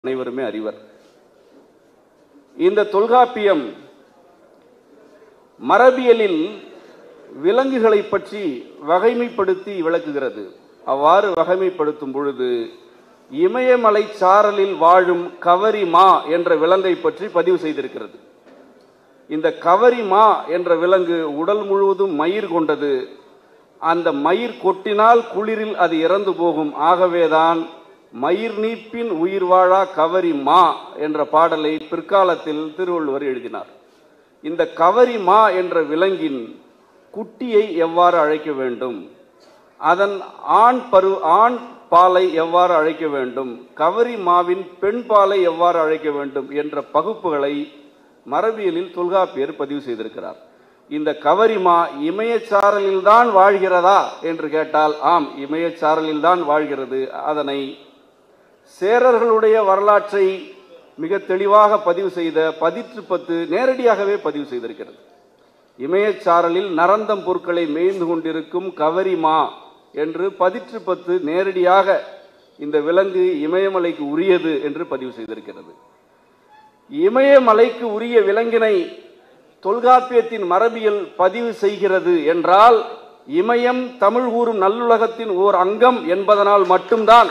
அனைவருமே அறிவர் இந்த தொல்காப்பியம் மரபியலில் விலங்குகளை பற்றி வகைமைப்படுத்தி விளக்குகிறது அவ்வாறு வகைமைப்படுத்தும் பொழுது இமயமலை சாரலில் வாழும் கவரி மா என்ற விலங்கை பற்றி பதிவு செய்திருக்கிறது இந்த கவரி மா என்ற விலங்கு உடல் முழுவதும் மயிர் கொண்டது அந்த மயிர் கொட்டினால் குளிரில் அது இறந்து போகும் ஆகவேதான் மயிர் நீப்பின் உயிர் வாழா கவரி மா என்ற பாடலை பிற்காலத்தில் திருவள்ளுவர் எழுதினார் இந்த கவரி மா என்ற விலங்கின் குட்டியை எவ்வாறு அழைக்க வேண்டும் அதன் ஆண் பரு ஆண் பாலை எவ்வாறு அழைக்க வேண்டும் கவரி மாவின் பெண் பாலை எவ்வாறு அழைக்க வேண்டும் என்ற பகுப்புகளை மரபியலில் தொல்காப்பியர் பதிவு செய்திருக்கிறார் இந்த கவரிமா இமயச்சாரலில் தான் வாழ்கிறதா என்று கேட்டால் ஆம் இமயச்சாரலில் தான் வாழ்கிறது அதனை சேரர்களுடைய வரலாற்றை மிக தெளிவாக பதிவு செய்த பதிற்று பத்து நேரடியாகவே பதிவு செய்திருக்கிறது இமயச்சாரலில் நரந்தம் பொருட்களை மேய்ந்து கொண்டிருக்கும் கவரிமா என்று பதிற்று பத்து நேரடியாக இந்த விலங்கு இமயமலைக்கு உரியது என்று பதிவு செய்திருக்கிறது இமயமலைக்கு உரிய விலங்கினை தொல்காப்பியத்தின் மரபியல் பதிவு செய்கிறது என்றால் இமயம் தமிழ் கூறும் நல்லுலகத்தின் ஓர் அங்கம் என்பதனால் மட்டும்தான்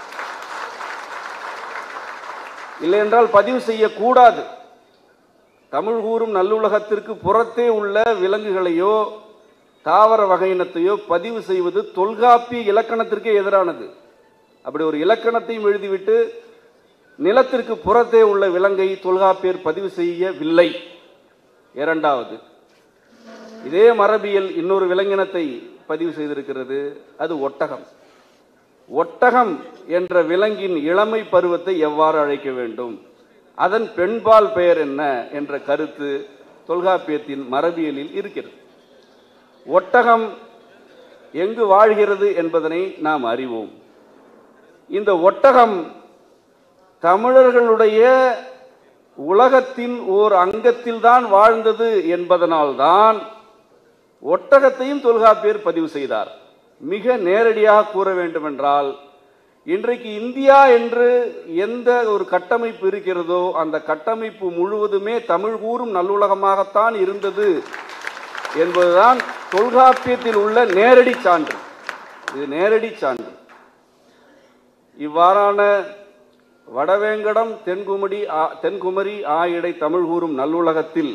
இல்லை என்றால் பதிவு செய்யக்கூடாது தமிழ் கூறும் நல்லுலகத்திற்கு புறத்தே உள்ள விலங்குகளையோ தாவர வகையினத்தையோ பதிவு செய்வது தொல்காப்பிய இலக்கணத்திற்கே எதிரானது அப்படி ஒரு இலக்கணத்தையும் எழுதிவிட்டு நிலத்திற்கு புறத்தே உள்ள விலங்கை தொல்காப்பியர் பதிவு செய்யவில்லை இரண்டாவது இதே மரபியல் இன்னொரு விலங்கினத்தை பதிவு செய்திருக்கிறது அது ஒட்டகம் ஒட்டகம் என்ற விலங்கின் இளமை பருவத்தை எவ்வாறு அழைக்க வேண்டும் அதன் பெண்பால் பெயர் என்ன என்ற கருத்து தொல்காப்பியத்தின் மரபியலில் இருக்கிறது ஒட்டகம் எங்கு வாழ்கிறது என்பதனை நாம் அறிவோம் இந்த ஒட்டகம் தமிழர்களுடைய உலகத்தின் ஓர் அங்கத்தில் தான் வாழ்ந்தது என்பதனால்தான் ஒட்டகத்தையும் தொல்காப்பியர் பதிவு செய்தார் மிக நேரடியாக கூற வேண்டுமென்றால் இன்றைக்கு இந்தியா என்று எந்த ஒரு கட்டமைப்பு இருக்கிறதோ அந்த கட்டமைப்பு முழுவதுமே தமிழ் கூறும் நல்லுலகமாகத்தான் இருந்தது என்பதுதான் தொல்காப்பியத்தில் உள்ள நேரடி சான்று இது நேரடி சான்று இவ்வாறான வடவேங்கடம் தென்குமடி ஆ- தென்குமரி ஆயிடை தமிழ் கூறும் நல்லுலகத்தில்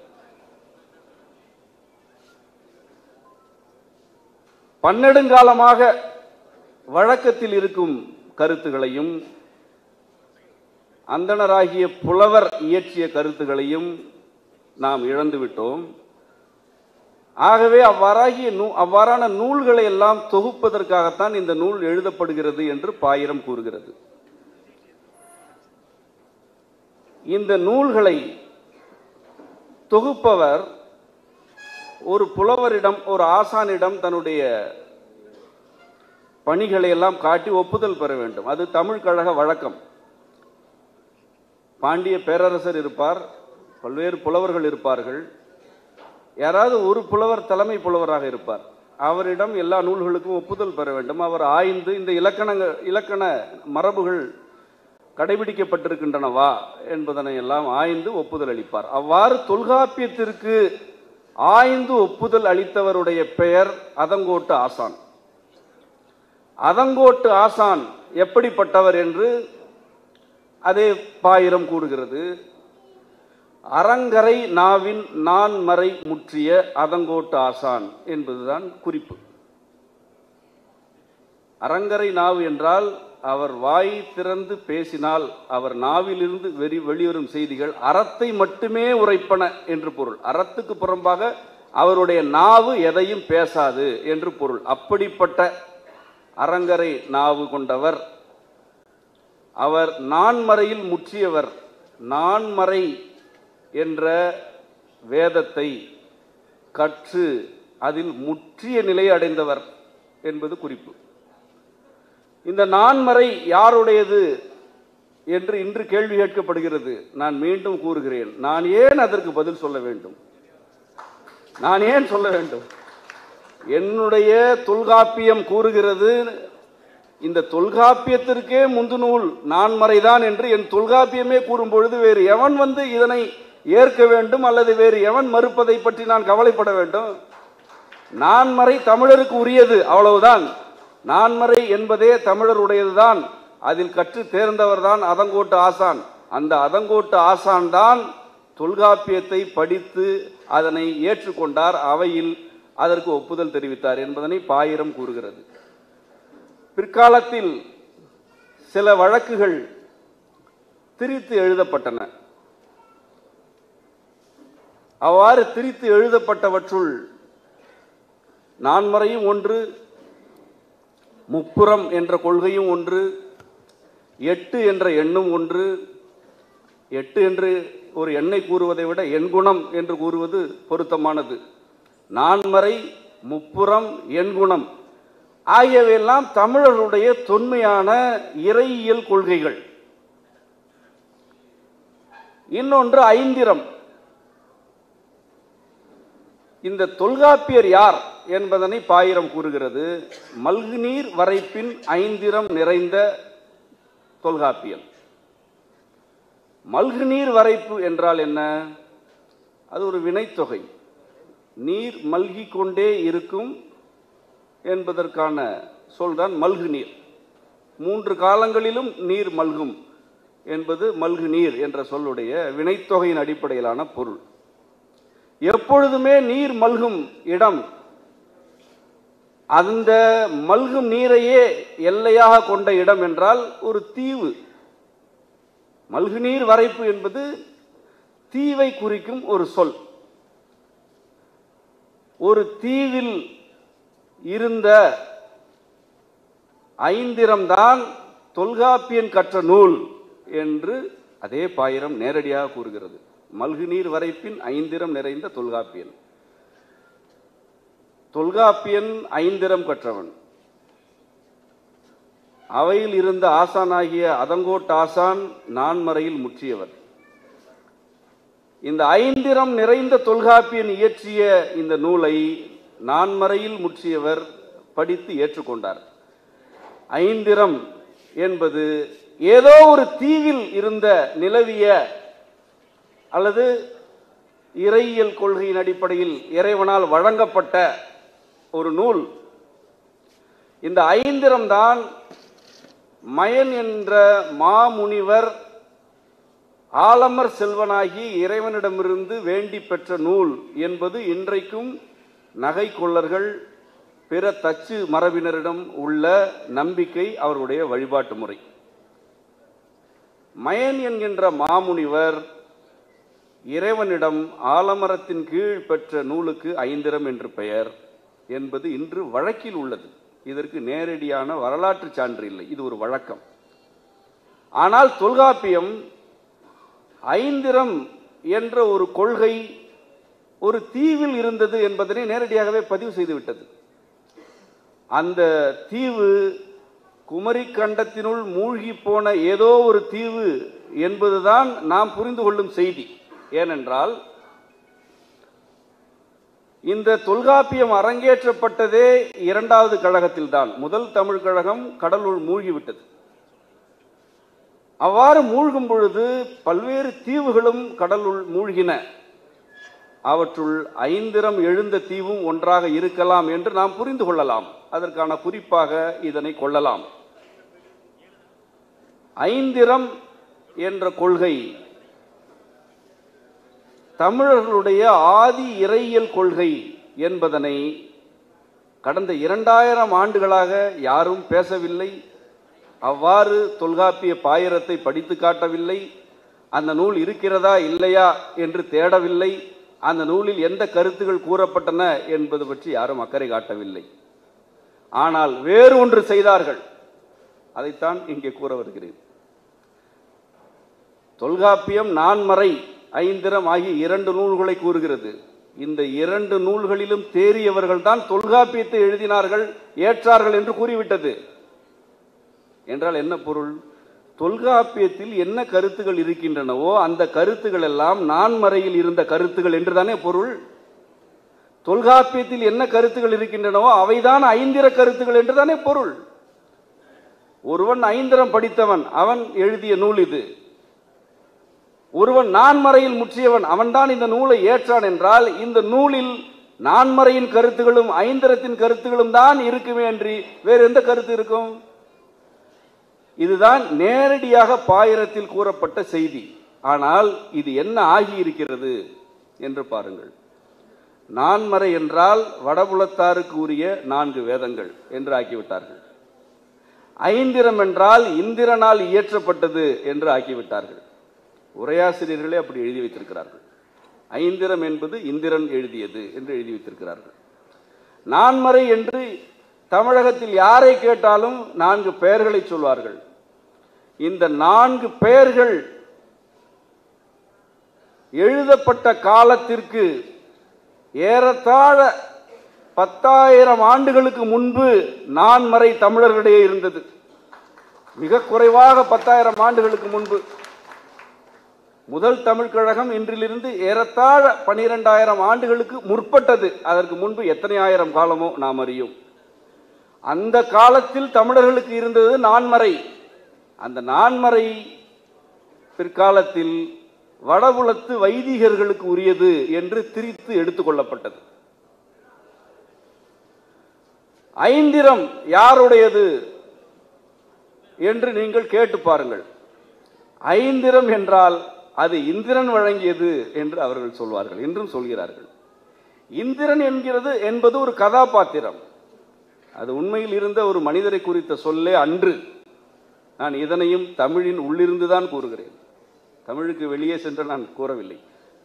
பன்னெடுங்காலமாக வழக்கத்தில் இருக்கும் கருத்துகளையும் அந்தணராகிய புலவர் இயற்றிய கருத்துகளையும் நாம் இழந்துவிட்டோம் ஆகவே அவ்வாறாகிய நூ அவ்வாறான நூல்களை எல்லாம் தொகுப்பதற்காகத்தான் இந்த நூல் எழுதப்படுகிறது என்று பாயிரம் கூறுகிறது இந்த நூல்களை தொகுப்பவர் ஒரு புலவரிடம் ஒரு ஆசானிடம் தன்னுடைய பணிகளை எல்லாம் காட்டி ஒப்புதல் பெற வேண்டும் அது தமிழ் கழக வழக்கம் பாண்டிய பேரரசர் இருப்பார் பல்வேறு புலவர்கள் இருப்பார்கள் யாராவது ஒரு புலவர் தலைமை புலவராக இருப்பார் அவரிடம் எல்லா நூல்களுக்கும் ஒப்புதல் பெற வேண்டும் அவர் ஆய்ந்து இந்த இலக்கணங்கள் இலக்கண மரபுகள் கடைபிடிக்கப்பட்டிருக்கின்றனவா என்பதனை எல்லாம் ஆய்ந்து ஒப்புதல் அளிப்பார் அவ்வாறு தொல்காப்பியத்திற்கு ஆய்ந்து ஒப்புதல் அளித்தவருடைய பெயர் அதங்கோட்டு ஆசான் அதங்கோட்டு ஆசான் எப்படிப்பட்டவர் என்று அதே பாயிரம் கூறுகிறது அறங்கரை நாவின் நான்மறை முற்றிய அதங்கோட்டு ஆசான் என்பதுதான் குறிப்பு அறங்கரை நாவு என்றால் அவர் வாய் திறந்து பேசினால் அவர் நாவிலிருந்து வெளி வெளிவரும் செய்திகள் அறத்தை மட்டுமே உரைப்பன என்று பொருள் அறத்துக்கு புறம்பாக அவருடைய நாவு எதையும் பேசாது என்று பொருள் அப்படிப்பட்ட அறங்கரை நாவு கொண்டவர் அவர் நான்மறையில் முற்றியவர் நான்மறை என்ற வேதத்தை கற்று அதில் முற்றிய நிலை அடைந்தவர் என்பது குறிப்பு இந்த நான்மறை யாருடையது என்று இன்று கேள்வி கேட்கப்படுகிறது நான் மீண்டும் கூறுகிறேன் நான் ஏன் அதற்கு பதில் சொல்ல வேண்டும் நான் ஏன் சொல்ல வேண்டும் என்னுடைய தொல்காப்பியம் கூறுகிறது இந்த தொல்காப்பியத்திற்கே முந்து நூல் நான்மறைதான் என்று என் தொல்காப்பியமே கூறும் பொழுது வேறு எவன் வந்து இதனை ஏற்க வேண்டும் அல்லது வேறு எவன் மறுப்பதை பற்றி நான் கவலைப்பட வேண்டும் நான்மறை தமிழருக்கு உரியது அவ்வளவுதான் நான்மறை என்பதே தமிழருடையதுதான் அதில் கற்று தேர்ந்தவர்தான் அதங்கோட்டு ஆசான் அந்த அதங்கோட்டு ஆசான் தான் தொல்காப்பியத்தை படித்து அதனை ஏற்றுக்கொண்டார் அவையில் அதற்கு ஒப்புதல் தெரிவித்தார் என்பதனை பாயிரம் கூறுகிறது பிற்காலத்தில் சில வழக்குகள் திரித்து எழுதப்பட்டன அவ்வாறு திரித்து எழுதப்பட்டவற்றுள் நான்மறையும் ஒன்று முப்புறம் என்ற கொள்கையும் ஒன்று எட்டு என்ற எண்ணும் ஒன்று எட்டு என்று ஒரு எண்ணை கூறுவதை விட எண்குணம் என்று கூறுவது பொருத்தமானது நான்மறை முப்புறம் எண்குணம் ஆகியவையெல்லாம் தமிழர்களுடைய தொன்மையான இறையியல் கொள்கைகள் இன்னொன்று ஐந்திரம் இந்த தொல்காப்பியர் யார் என்பதனை பாயிரம் கூறுகிறது மல்குநீர் வரைப்பின் ஐந்திரம் நிறைந்த தொல்காப்பியம் மல்குநீர் வரைப்பு என்றால் என்ன அது ஒரு வினைத்தொகை நீர் மல்கி கொண்டே இருக்கும் என்பதற்கான சொல்தான் மல்கு நீர் மூன்று காலங்களிலும் நீர் மல்கும் என்பது மல்கு நீர் என்ற சொல்லுடைய வினைத்தொகையின் அடிப்படையிலான பொருள் எப்பொழுதுமே நீர் மல்கும் இடம் அந்த மல்கும் நீரையே எல்லையாக கொண்ட இடம் என்றால் ஒரு தீவு மல்கு நீர் வரைப்பு என்பது தீவை குறிக்கும் ஒரு சொல் ஒரு தீவில் இருந்த ஐந்திரம்தான் தொல்காப்பியன் கற்ற நூல் என்று அதே பாயிரம் நேரடியாக கூறுகிறது மல்குநீர் வரைப்பின் ஐந்திரம் நிறைந்த தொல்காப்பியன் தொல்காப்பியன் ஐந்திரம் கற்றவன் அவையில் இருந்த ஆசானாகிய அதங்கோட் ஆசான் நான்மறையில் முற்றியவர் இந்த ஐந்திரம் நிறைந்த தொல்காப்பியன் இயற்றிய இந்த நூலை நான்மறையில் முற்றியவர் படித்து ஏற்றுக்கொண்டார் ஐந்திரம் என்பது ஏதோ ஒரு தீவில் இருந்த நிலவிய அல்லது இறையியல் கொள்கையின் அடிப்படையில் இறைவனால் வழங்கப்பட்ட ஒரு நூல் இந்த ஐந்திரம் தான் மயன் என்ற மாமுனிவர் ஆலமர் செல்வனாகி இறைவனிடமிருந்து வேண்டி பெற்ற நூல் என்பது இன்றைக்கும் நகை கொள்ளர்கள் பிற தச்சு மரபினரிடம் உள்ள நம்பிக்கை அவருடைய வழிபாட்டு முறை மயன் என்கின்ற மாமுனிவர் இறைவனிடம் ஆலமரத்தின் கீழ் பெற்ற நூலுக்கு ஐந்திரம் என்று பெயர் என்பது இன்று வழக்கில் உள்ளது இதற்கு நேரடியான வரலாற்று சான்று இல்லை இது ஒரு வழக்கம் ஆனால் தொல்காப்பியம் ஐந்திரம் என்ற ஒரு கொள்கை ஒரு தீவில் இருந்தது என்பதனை நேரடியாகவே பதிவு செய்துவிட்டது அந்த தீவு குமரி கண்டத்தினுள் மூழ்கி போன ஏதோ ஒரு தீவு என்பதுதான் நாம் புரிந்து கொள்ளும் செய்தி ஏனென்றால் இந்த தொல்காப்பியம் அரங்கேற்றப்பட்டதே இரண்டாவது கழகத்தில்தான் முதல் தமிழ் கழகம் கடலுள் மூழ்கிவிட்டது அவ்வாறு மூழ்கும் பொழுது பல்வேறு தீவுகளும் கடலுள் மூழ்கின அவற்றுள் ஐந்திரம் எழுந்த தீவும் ஒன்றாக இருக்கலாம் என்று நாம் புரிந்து கொள்ளலாம் அதற்கான குறிப்பாக இதனை கொள்ளலாம் ஐந்திரம் என்ற கொள்கை தமிழர்களுடைய ஆதி இறையியல் கொள்கை என்பதனை கடந்த இரண்டாயிரம் ஆண்டுகளாக யாரும் பேசவில்லை அவ்வாறு தொல்காப்பிய பாயிரத்தை படித்து காட்டவில்லை அந்த நூல் இருக்கிறதா இல்லையா என்று தேடவில்லை அந்த நூலில் எந்த கருத்துகள் கூறப்பட்டன என்பது பற்றி யாரும் அக்கறை காட்டவில்லை ஆனால் வேறு ஒன்று செய்தார்கள் அதைத்தான் இங்கே கூற வருகிறேன் தொல்காப்பியம் நான்மறை ஐந்திரம் ஆகிய இரண்டு நூல்களை கூறுகிறது இந்த இரண்டு நூல்களிலும் தேறியவர்கள் தான் தொல்காப்பியத்தை எழுதினார்கள் ஏற்றார்கள் என்று கூறிவிட்டது என்றால் என்ன பொருள் தொல்காப்பியத்தில் என்ன கருத்துகள் இருக்கின்றனவோ அந்த கருத்துகள் எல்லாம் நான்மறையில் இருந்த கருத்துகள் என்றுதானே பொருள் தொல்காப்பியத்தில் என்ன கருத்துகள் இருக்கின்றனவோ அவைதான் ஐந்திர கருத்துகள் என்றுதானே பொருள் ஒருவன் ஐந்திரம் படித்தவன் அவன் எழுதிய நூல் இது ஒருவன் நான்மறையில் முற்றியவன் அவன்தான் இந்த நூலை ஏற்றான் என்றால் இந்த நூலில் நான்மறையின் கருத்துகளும் ஐந்திரத்தின் கருத்துகளும் தான் இருக்குமே என்று வேறு எந்த கருத்து இருக்கும் இதுதான் நேரடியாக பாயிரத்தில் கூறப்பட்ட செய்தி ஆனால் இது என்ன ஆகியிருக்கிறது என்று பாருங்கள் நான்மறை என்றால் வடபுலத்தாருக்கு உரிய நான்கு வேதங்கள் என்று ஆக்கிவிட்டார்கள் ஐந்திரம் என்றால் இந்திரனால் இயற்றப்பட்டது என்று ஆக்கிவிட்டார்கள் உரையாசிரியர்களே அப்படி எழுதி வைத்திருக்கிறார்கள் ஐந்திரம் என்பது இந்திரன் எழுதியது என்று எழுதி வைத்திருக்கிறார்கள் நான்மறை என்று தமிழகத்தில் யாரை கேட்டாலும் நான்கு பெயர்களை சொல்வார்கள் இந்த நான்கு பெயர்கள் எழுதப்பட்ட காலத்திற்கு ஏறத்தாழ பத்தாயிரம் ஆண்டுகளுக்கு முன்பு நான்மறை தமிழர்களிடையே இருந்தது மிக குறைவாக பத்தாயிரம் ஆண்டுகளுக்கு முன்பு முதல் தமிழ் கழகம் இன்றிலிருந்து ஏறத்தாழ பனிரெண்டாயிரம் ஆண்டுகளுக்கு முற்பட்டது அதற்கு முன்பு எத்தனை ஆயிரம் காலமோ நாம் அறியும் அந்த காலத்தில் தமிழர்களுக்கு இருந்தது நான்மறை அந்த நான்மறை பிற்காலத்தில் வடபுலத்து வைதிகர்களுக்கு உரியது என்று திரித்து எடுத்துக்கொள்ளப்பட்டது ஐந்திரம் யாருடையது என்று நீங்கள் கேட்டு பாருங்கள் ஐந்திரம் என்றால் அது இந்திரன் வழங்கியது என்று அவர்கள் சொல்வார்கள் என்றும் சொல்கிறார்கள் இந்திரன் என்கிறது என்பது ஒரு கதாபாத்திரம் அது உண்மையில் இருந்த ஒரு மனிதரை குறித்த சொல்லே அன்று நான் இதனையும் தமிழின் உள்ளிருந்து தான் கூறுகிறேன் தமிழுக்கு வெளியே சென்று நான் கூறவில்லை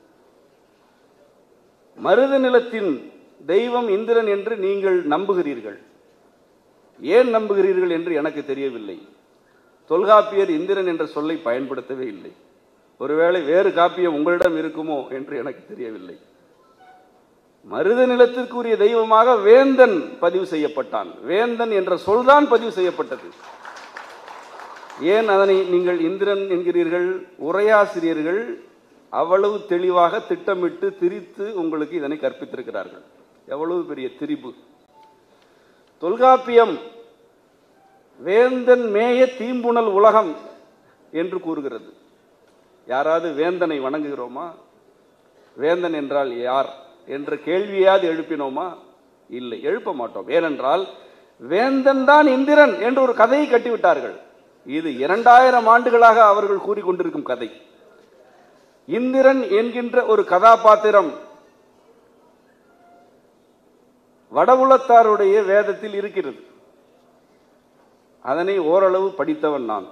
மருத நிலத்தின் தெய்வம் இந்திரன் என்று நீங்கள் நம்புகிறீர்கள் ஏன் நம்புகிறீர்கள் என்று எனக்கு தெரியவில்லை தொல்காப்பியர் இந்திரன் என்ற சொல்லை பயன்படுத்தவே இல்லை ஒருவேளை வேறு காப்பியம் உங்களிடம் இருக்குமோ என்று எனக்கு தெரியவில்லை மருத நிலத்திற்குரிய தெய்வமாக வேந்தன் பதிவு செய்யப்பட்டான் வேந்தன் என்ற சொல்தான் பதிவு செய்யப்பட்டது ஏன் அதனை நீங்கள் இந்திரன் என்கிறீர்கள் உரையாசிரியர்கள் அவ்வளவு தெளிவாக திட்டமிட்டு திரித்து உங்களுக்கு இதனை கற்பித்திருக்கிறார்கள் எவ்வளவு பெரிய திரிபு தொல்காப்பியம் வேந்தன் மேய தீம்புணல் உலகம் என்று கூறுகிறது யாராவது வேந்தனை வணங்குகிறோமா வேந்தன் என்றால் யார் என்ற கேள்வியாவது எழுப்பினோமா இல்லை எழுப்ப மாட்டோம் ஏனென்றால் வேந்தன் தான் இந்திரன் என்று ஒரு கதையை கட்டிவிட்டார்கள் இது இரண்டாயிரம் ஆண்டுகளாக அவர்கள் கூறிக்கொண்டிருக்கும் கதை இந்திரன் என்கின்ற ஒரு கதாபாத்திரம் வடபுலத்தாருடைய வேதத்தில் இருக்கிறது அதனை ஓரளவு படித்தவன் நான்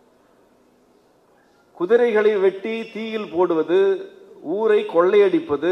குதிரைகளை வெட்டி தீயில் போடுவது ஊரை கொள்ளையடிப்பது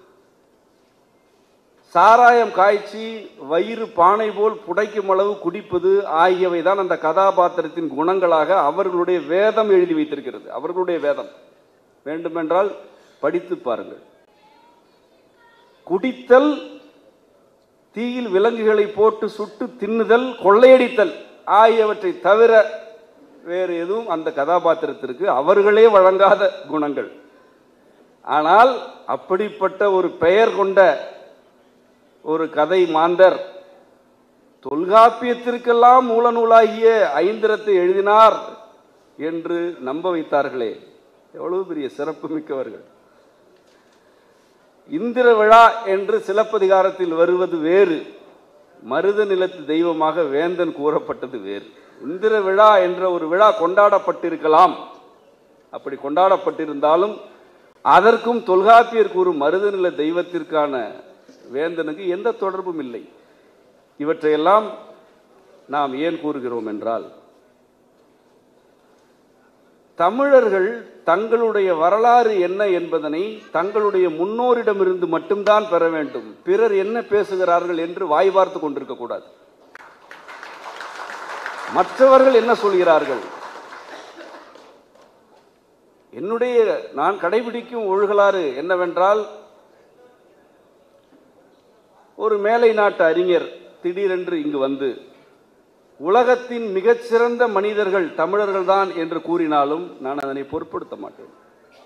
சாராயம் காய்ச்சி வயிறு பானை போல் புடைக்கும் அளவு குடிப்பது ஆகியவை தான் அந்த கதாபாத்திரத்தின் குணங்களாக அவர்களுடைய வேதம் எழுதி வைத்திருக்கிறது அவர்களுடைய வேதம் வேண்டுமென்றால் படித்து பாருங்கள் குடித்தல் தீயில் விலங்குகளை போட்டு சுட்டு தின்னுதல் கொள்ளையடித்தல் ஆகியவற்றை தவிர வேறு எதுவும் அந்த கதாபாத்திரத்திற்கு அவர்களே வழங்காத குணங்கள் ஆனால் அப்படிப்பட்ட ஒரு பெயர் கொண்ட ஒரு கதை மாந்தர் தொல்காப்பியத்திற்கெல்லாம் மூல நூலாகிய ஐந்திரத்தை எழுதினார் என்று நம்ப வைத்தார்களே எவ்வளவு பெரிய சிறப்பு மிக்கவர்கள் இந்திர விழா என்று சிலப்பதிகாரத்தில் வருவது வேறு மருத நிலத்து தெய்வமாக வேந்தன் கூறப்பட்டது வேறு இந்திர விழா என்ற ஒரு விழா கொண்டாடப்பட்டிருக்கலாம் அப்படி கொண்டாடப்பட்டிருந்தாலும் அதற்கும் தொல்காப்பியர் கூறும் மருத நில தெய்வத்திற்கான வேந்தனுக்கு எந்த தொடர்பும் இல்லை இவற்றையெல்லாம் நாம் ஏன் கூறுகிறோம் என்றால் தமிழர்கள் தங்களுடைய வரலாறு என்ன என்பதனை தங்களுடைய முன்னோரிடமிருந்து மட்டும்தான் பெற வேண்டும் பிறர் என்ன பேசுகிறார்கள் என்று வாய் பார்த்து கொண்டிருக்க கூடாது மற்றவர்கள் என்ன சொல்கிறார்கள் என்னுடைய நான் கடைபிடிக்கும் ஒழுகலாறு என்னவென்றால் ஒரு மேலை நாட்டு அறிஞர் திடீரென்று இங்கு வந்து உலகத்தின் மிகச்சிறந்த மனிதர்கள் தமிழர்கள் தான் என்று கூறினாலும் நான் அதனை பொருட்படுத்த மாட்டேன்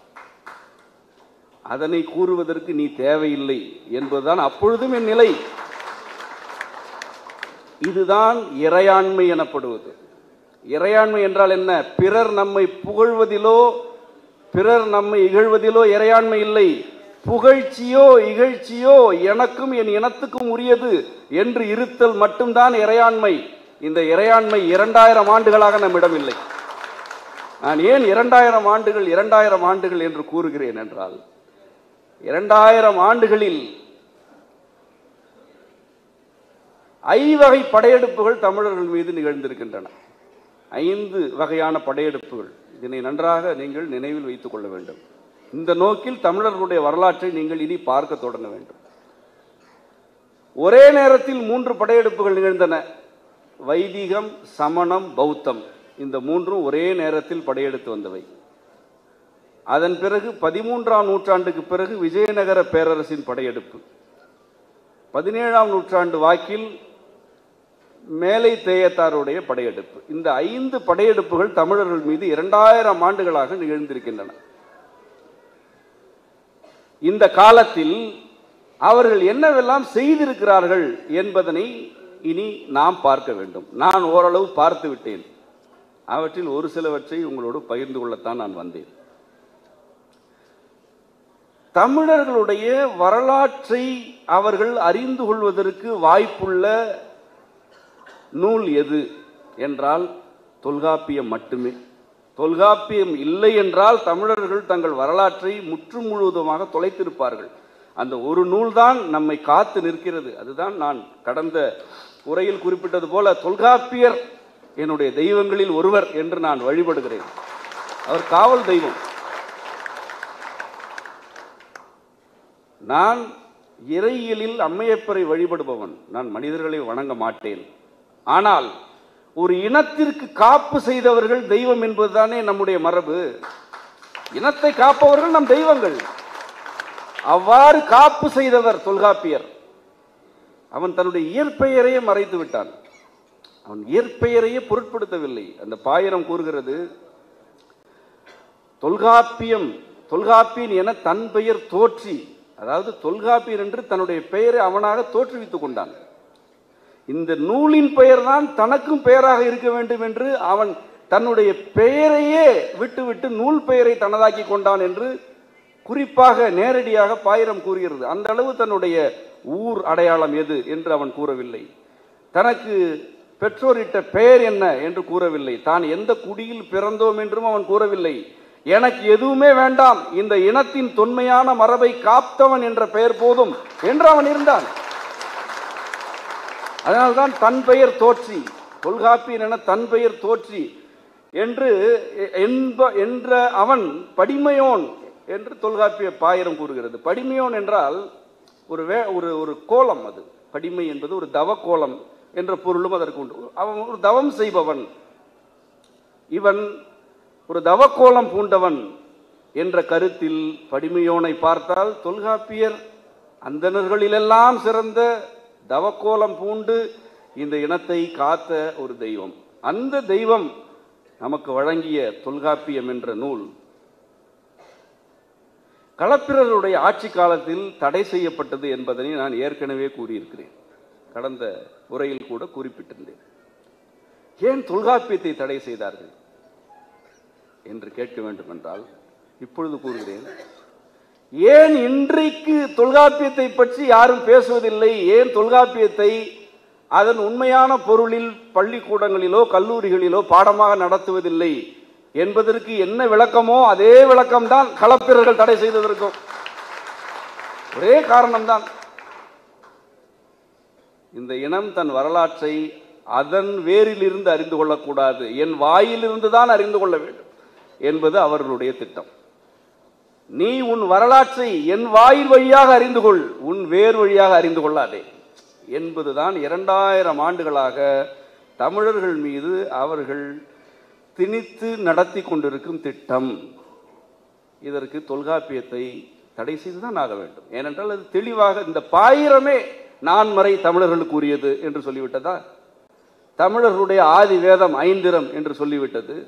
அதனை கூறுவதற்கு நீ தேவையில்லை என்பதுதான் அப்பொழுதும் என் நிலை இதுதான் இறையாண்மை எனப்படுவது இறையாண்மை என்றால் என்ன பிறர் நம்மை புகழ்வதிலோ பிறர் நம்மை இகழ்வதிலோ இறையாண்மை இல்லை புகழ்ச்சியோ இகழ்ச்சியோ எனக்கும் என் இனத்துக்கும் உரியது என்று இருத்தல் மட்டும்தான் இறையாண்மை இந்த இறையாண்மை இரண்டாயிரம் ஆண்டுகளாக நம்மிடம் இல்லை நான் ஏன் இரண்டாயிரம் ஆண்டுகள் இரண்டாயிரம் ஆண்டுகள் என்று கூறுகிறேன் என்றால் இரண்டாயிரம் ஆண்டுகளில் ஐவகை படையெடுப்புகள் தமிழர்கள் மீது நிகழ்ந்திருக்கின்றன ஐந்து வகையான படையெடுப்புகள் இதனை நன்றாக நீங்கள் நினைவில் வைத்துக் கொள்ள வேண்டும் இந்த நோக்கில் தமிழர்களுடைய வரலாற்றை நீங்கள் இனி பார்க்க தொடங்க வேண்டும் ஒரே நேரத்தில் மூன்று படையெடுப்புகள் நிகழ்ந்தன வைதிகம் சமணம் பௌத்தம் இந்த மூன்றும் ஒரே நேரத்தில் படையெடுத்து வந்தவை அதன் பிறகு பதிமூன்றாம் நூற்றாண்டுக்கு பிறகு விஜயநகர பேரரசின் படையெடுப்பு பதினேழாம் நூற்றாண்டு வாக்கில் மேலை தேயத்தாருடைய படையெடுப்பு இந்த ஐந்து படையெடுப்புகள் தமிழர்கள் மீது இரண்டாயிரம் ஆண்டுகளாக நிகழ்ந்திருக்கின்றன இந்த காலத்தில் அவர்கள் என்னவெல்லாம் செய்திருக்கிறார்கள் என்பதனை இனி நாம் பார்க்க வேண்டும் நான் ஓரளவு பார்த்து விட்டேன் அவற்றில் ஒரு சிலவற்றை உங்களோடு பகிர்ந்து கொள்ளத்தான் நான் வந்தேன் தமிழர்களுடைய வரலாற்றை அவர்கள் அறிந்து கொள்வதற்கு வாய்ப்புள்ள நூல் எது என்றால் தொல்காப்பியம் மட்டுமே தொல்காப்பியம் இல்லை என்றால் தமிழர்கள் தங்கள் வரலாற்றை முற்றும் முழுவதுமாக தொலைத்திருப்பார்கள் அந்த ஒரு நூல்தான் நம்மை காத்து நிற்கிறது அதுதான் நான் கடந்த உரையில் குறிப்பிட்டது போல தொல்காப்பியர் என்னுடைய தெய்வங்களில் ஒருவர் என்று நான் வழிபடுகிறேன் அவர் காவல் தெய்வம் நான் இறையியலில் அம்மையப்பரை வழிபடுபவன் நான் மனிதர்களை வணங்க மாட்டேன் ஆனால் ஒரு இனத்திற்கு காப்பு செய்தவர்கள் தெய்வம் என்பதுதானே நம்முடைய மரபு இனத்தை காப்பவர்கள் நம் தெய்வங்கள் அவ்வாறு காப்பு செய்தவர் தொல்காப்பியர் அவன் தன்னுடைய இயற்பெயரையே மறைத்து விட்டான் அவன் இயற்பெயரையே பொருட்படுத்தவில்லை அந்த பாயிரம் கூறுகிறது தொல்காப்பியம் தொல்காப்பியன் என தன் பெயர் தோற்றி அதாவது தொல்காப்பியர் என்று தன்னுடைய பெயரை அவனாக தோற்றுவித்துக் கொண்டான் இந்த நூலின் பெயர்தான் தனக்கும் பெயராக இருக்க வேண்டும் என்று அவன் தன்னுடைய பெயரையே விட்டுவிட்டு நூல் பெயரை தனதாக்கி கொண்டான் என்று குறிப்பாக நேரடியாக பாயிரம் கூறுகிறது அந்த அளவு தன்னுடைய ஊர் அடையாளம் எது என்று அவன் கூறவில்லை தனக்கு பெற்றோரிட்ட பெயர் என்ன என்று கூறவில்லை தான் எந்த குடியில் பிறந்தோம் என்றும் அவன் கூறவில்லை எனக்கு எதுவுமே வேண்டாம் இந்த இனத்தின் தொன்மையான மரபை காத்தவன் என்ற பெயர் போதும் என்று அவன் இருந்தான் அதனால்தான் தன் பெயர் தோற்றி தொல்காப்பியன் என தன் பெயர் தோற்றி என்று என்ப என்ற அவன் படிமையோன் என்று தொல்காப்பிய பாயிரம் கூறுகிறது படிமையோன் என்றால் ஒரு வே ஒரு ஒரு கோலம் அது படிமை என்பது ஒரு தவ கோலம் என்ற பொருளும் அதற்கு உண்டு அவன் ஒரு தவம் செய்பவன் இவன் ஒரு தவக்கோலம் பூண்டவன் என்ற கருத்தில் படிமையோனை பார்த்தால் தொல்காப்பியர் அந்தணர்களிலெல்லாம் சிறந்த தவக்கோலம் பூண்டு இந்த இனத்தை காத்த ஒரு தெய்வம் அந்த தெய்வம் நமக்கு வழங்கிய தொல்காப்பியம் என்ற நூல் களப்பிரருடைய ஆட்சி காலத்தில் தடை செய்யப்பட்டது என்பதனை நான் ஏற்கனவே கூறியிருக்கிறேன் கடந்த உரையில் கூட குறிப்பிட்டிருந்தேன் ஏன் தொல்காப்பியத்தை தடை செய்தார்கள் என்று கேட்க வேண்டும் என்றால் இப்பொழுது கூறுகிறேன் ஏன் இன்றைக்கு தொல்காப்பியத்தை பற்றி யாரும் பேசுவதில்லை ஏன் தொல்காப்பியத்தை அதன் உண்மையான பொருளில் பள்ளிக்கூடங்களிலோ கல்லூரிகளிலோ பாடமாக நடத்துவதில்லை என்பதற்கு என்ன விளக்கமோ அதே விளக்கம்தான் களப்பிரர்கள் தடை செய்ததற்கும் ஒரே காரணம்தான் இந்த இனம் தன் வரலாற்றை அதன் வேரிலிருந்து அறிந்து கொள்ளக்கூடாது என் வாயிலிருந்து தான் அறிந்து கொள்ள வேண்டும் என்பது அவர்களுடைய திட்டம் நீ உன் வரலாற்றை என் வாயில் வழியாக அறிந்து கொள் உன் வேர் வழியாக அறிந்து கொள்ளாதே என்பதுதான் இரண்டாயிரம் ஆண்டுகளாக தமிழர்கள் மீது அவர்கள் திணித்து நடத்தி கொண்டிருக்கும் திட்டம் இதற்கு தொல்காப்பியத்தை தடை செய்துதான் ஆக வேண்டும் ஏனென்றால் அது தெளிவாக இந்த பாயிரமே நான் மறை தமிழர்களுக்கு உரியது என்று சொல்லிவிட்டதா தமிழர்களுடைய ஆதி வேதம் ஐந்திரம் என்று சொல்லிவிட்டது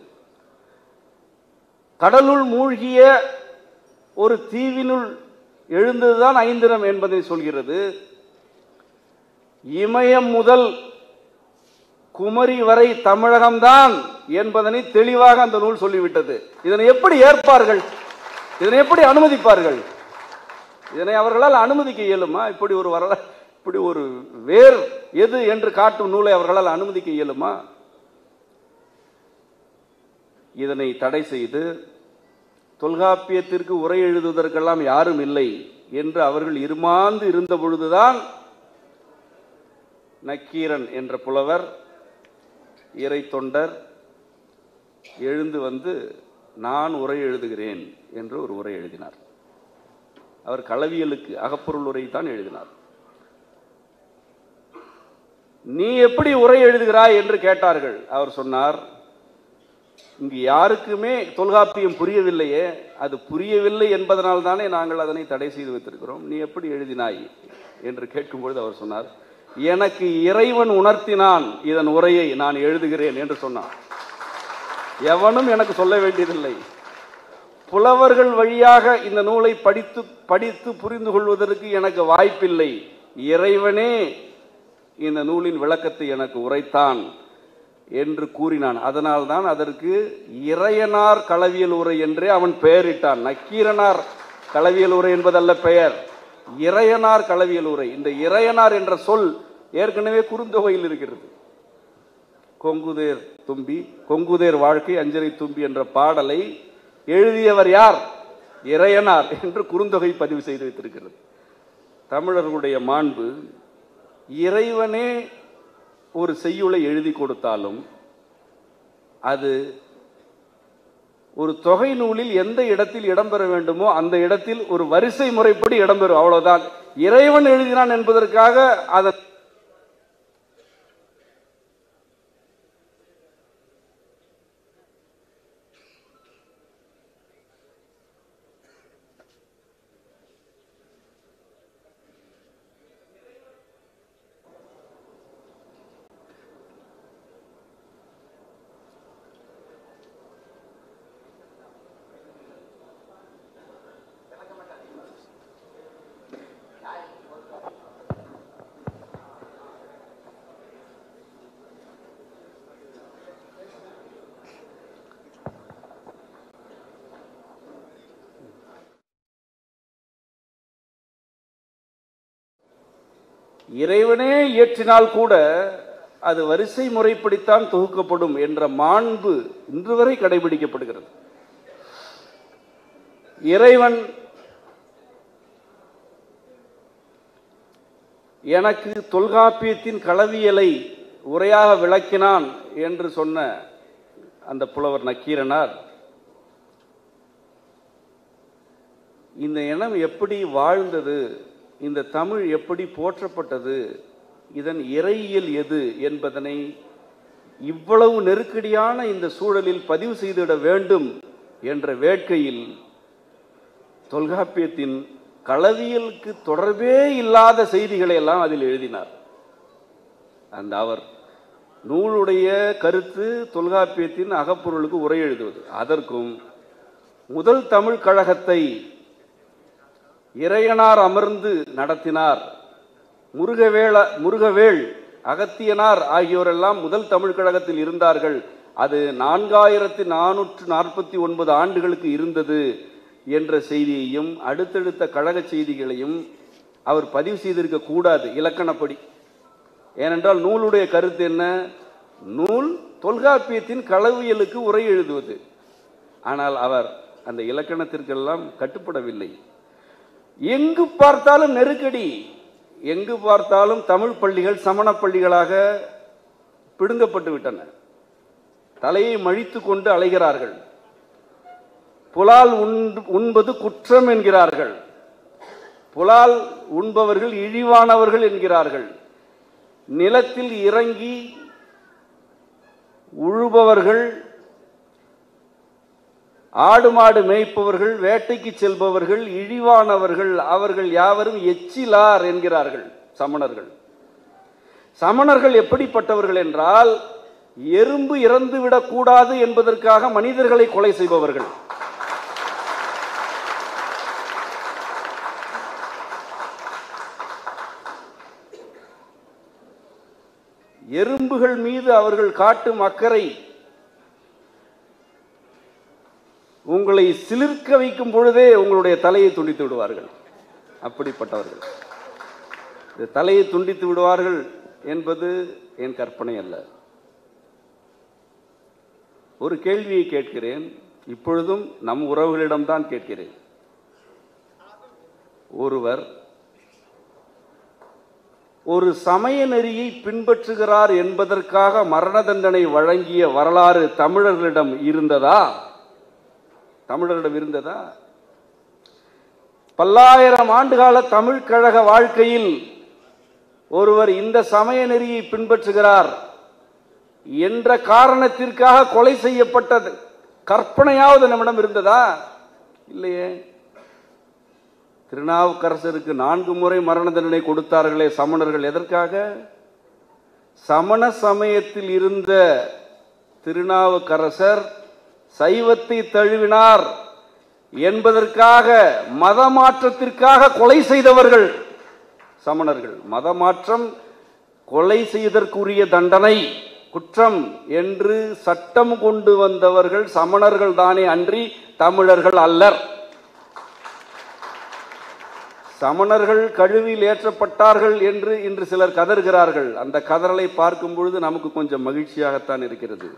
கடலுள் மூழ்கிய ஒரு தீவினுள் எழுந்ததுதான் ஐந்திரம் என்பதை சொல்கிறது இமயம் முதல் குமரி வரை தமிழகம்தான் என்பதனை தெளிவாக அந்த நூல் சொல்லிவிட்டது இதனை எப்படி ஏற்பார்கள் இதனை எப்படி அனுமதிப்பார்கள் இதனை அவர்களால் அனுமதிக்க இயலுமா இப்படி ஒரு வரலாறு இப்படி ஒரு வேர் எது என்று காட்டும் நூலை அவர்களால் அனுமதிக்க இயலுமா இதனை தடை செய்து தொல்காப்பியத்திற்கு உரை எழுதுவதற்கெல்லாம் யாரும் இல்லை என்று அவர்கள் இருமாந்து இருந்த பொழுதுதான் நக்கீரன் என்ற புலவர் இறை தொண்டர் எழுந்து வந்து நான் உரை எழுதுகிறேன் என்று ஒரு உரை எழுதினார் அவர் களவியலுக்கு அகப்பொருள் உரை தான் எழுதினார் நீ எப்படி உரை எழுதுகிறாய் என்று கேட்டார்கள் அவர் சொன்னார் இங்கு யாருக்குமே தொல்காப்பியம் புரியவில்லையே அது புரியவில்லை என்பதனால் தானே நாங்கள் அதனை தடை செய்து வைத்திருக்கிறோம் நீ எப்படி எழுதினாய் என்று கேட்கும்பொழுது அவர் சொன்னார் எனக்கு இறைவன் உணர்த்தினான் இதன் உரையை நான் எழுதுகிறேன் என்று சொன்னான் எவனும் எனக்கு சொல்ல வேண்டியதில்லை புலவர்கள் வழியாக இந்த நூலை படித்து படித்து புரிந்து கொள்வதற்கு எனக்கு வாய்ப்பில்லை இறைவனே இந்த நூலின் விளக்கத்தை எனக்கு உரைத்தான் என்று கூறினான் அதனால்தான் அதற்கு இறையனார் களவியல் உரை என்றே அவன் பெயரிட்டான் நக்கீரனார் களவியல் உரை என்பதல்ல பெயர் இறையனார் களவியல் உரை இந்த இறையனார் என்ற சொல் ஏற்கனவே குறுந்தொகையில் இருக்கிறது கொங்குதேர் தும்பி கொங்குதேர் வாழ்க்கை அஞ்சரை தும்பி என்ற பாடலை எழுதியவர் யார் இறையனார் என்று குறுந்தொகை பதிவு செய்து வைத்திருக்கிறது தமிழர்களுடைய மாண்பு இறைவனே ஒரு செய்யுளை எழுதி கொடுத்தாலும் அது ஒரு தொகை நூலில் எந்த இடத்தில் இடம்பெற வேண்டுமோ அந்த இடத்தில் ஒரு வரிசை முறைப்படி இடம்பெறும் அவ்வளவுதான் இறைவன் எழுதினான் என்பதற்காக அதை இறைவனே இயற்றினால் கூட அது வரிசை முறைப்படித்தான் தொகுக்கப்படும் என்ற மாண்பு இன்று வரை கடைபிடிக்கப்படுகிறது இறைவன் எனக்கு தொல்காப்பியத்தின் களவியலை உரையாக விளக்கினான் என்று சொன்ன அந்த புலவர் நக்கீரனார் இந்த இனம் எப்படி வாழ்ந்தது இந்த தமிழ் எப்படி போற்றப்பட்டது இதன் இறையியல் எது என்பதனை இவ்வளவு நெருக்கடியான இந்த சூழலில் பதிவு செய்திட வேண்டும் என்ற வேட்கையில் தொல்காப்பியத்தின் களவியலுக்கு தொடர்பே இல்லாத செய்திகளை எல்லாம் அதில் எழுதினார் அந்த அவர் நூலுடைய கருத்து தொல்காப்பியத்தின் அகப்பொருளுக்கு உரை எழுதுவது அதற்கும் முதல் தமிழ் கழகத்தை இறையனார் அமர்ந்து நடத்தினார் முருகவேள முருகவேள் அகத்தியனார் ஆகியோரெல்லாம் முதல் தமிழ் கழகத்தில் இருந்தார்கள் அது நான்காயிரத்தி நானூற்று நாற்பத்தி ஒன்பது ஆண்டுகளுக்கு இருந்தது என்ற செய்தியையும் அடுத்தடுத்த கழக செய்திகளையும் அவர் பதிவு செய்திருக்க கூடாது இலக்கணப்படி ஏனென்றால் நூலுடைய கருத்து என்ன நூல் தொல்காப்பியத்தின் களவியலுக்கு உரை எழுதுவது ஆனால் அவர் அந்த இலக்கணத்திற்கெல்லாம் கட்டுப்படவில்லை எங்கு பார்த்தாலும் நெருக்கடி எங்கு பார்த்தாலும் தமிழ் பள்ளிகள் சமண பள்ளிகளாக பிடுங்கப்பட்டு விட்டன தலையை மழித்து கொண்டு அலைகிறார்கள் புலால் உண்டு உண்பது குற்றம் என்கிறார்கள் புலால் உண்பவர்கள் இழிவானவர்கள் என்கிறார்கள் நிலத்தில் இறங்கி உழுபவர்கள் ஆடு மாடு மேய்ப்பவர்கள் வேட்டைக்கு செல்பவர்கள் இழிவானவர்கள் அவர்கள் யாவரும் எச்சிலார் என்கிறார்கள் சமணர்கள் சமணர்கள் எப்படிப்பட்டவர்கள் என்றால் எறும்பு இறந்து விடக்கூடாது என்பதற்காக மனிதர்களை கொலை செய்பவர்கள் எறும்புகள் மீது அவர்கள் காட்டும் அக்கறை உங்களை சிலிர்க்க வைக்கும் பொழுதே உங்களுடைய தலையை துண்டித்து விடுவார்கள் அப்படிப்பட்டவர்கள் இந்த தலையை துண்டித்து விடுவார்கள் என்பது என் கற்பனை அல்ல ஒரு கேள்வியை கேட்கிறேன் இப்பொழுதும் நம் உறவுகளிடம்தான் கேட்கிறேன் ஒருவர் ஒரு சமய நெறியை பின்பற்றுகிறார் என்பதற்காக மரண தண்டனை வழங்கிய வரலாறு தமிழர்களிடம் இருந்ததா தமிழர்களிடம் இருந்ததா பல்லாயிரம் ஆண்டுகால தமிழ் கழக வாழ்க்கையில் ஒருவர் இந்த சமய நெறியை பின்பற்றுகிறார் என்ற காரணத்திற்காக கொலை செய்யப்பட்டது கற்பனையாவது நம்மிடம் இருந்ததா இல்லையே திருநாவுக்கரசருக்கு நான்கு முறை மரண தண்டனை கொடுத்தார்களே சமணர்கள் எதற்காக சமண சமயத்தில் இருந்த திருநாவுக்கரசர் சைவத்தை தழுவினார் என்பதற்காக மத மாற்றத்திற்காக கொலை செய்தவர்கள் சமணர்கள் மத மாற்றம் கொலை செய்தற்குரிய தண்டனை குற்றம் என்று சட்டம் கொண்டு வந்தவர்கள் சமணர்கள் தானே அன்றி தமிழர்கள் அல்லர் சமணர்கள் கழுவில் ஏற்றப்பட்டார்கள் என்று இன்று சிலர் கதறுகிறார்கள் அந்த கதறலை பார்க்கும் பொழுது நமக்கு கொஞ்சம் மகிழ்ச்சியாகத்தான் இருக்கிறது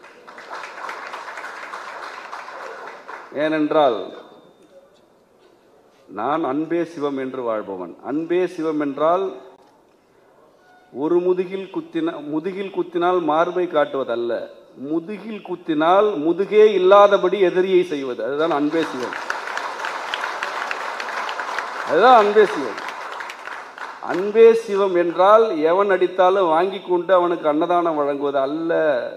ஏனென்றால் நான் அன்பே சிவம் என்று வாழ்பவன் அன்பே சிவம் என்றால் ஒரு முதுகில் குத்தின முதுகில் குத்தினால் மார்பை காட்டுவதல்ல முதுகில் குத்தினால் முதுகே இல்லாதபடி எதிரியை செய்வது அதுதான் அன்பே சிவம் அதுதான் அன்பே சிவம் அன்பே சிவம் என்றால் எவன் அடித்தாலும் வாங்கி கொண்டு அவனுக்கு அன்னதானம் வழங்குவது அல்ல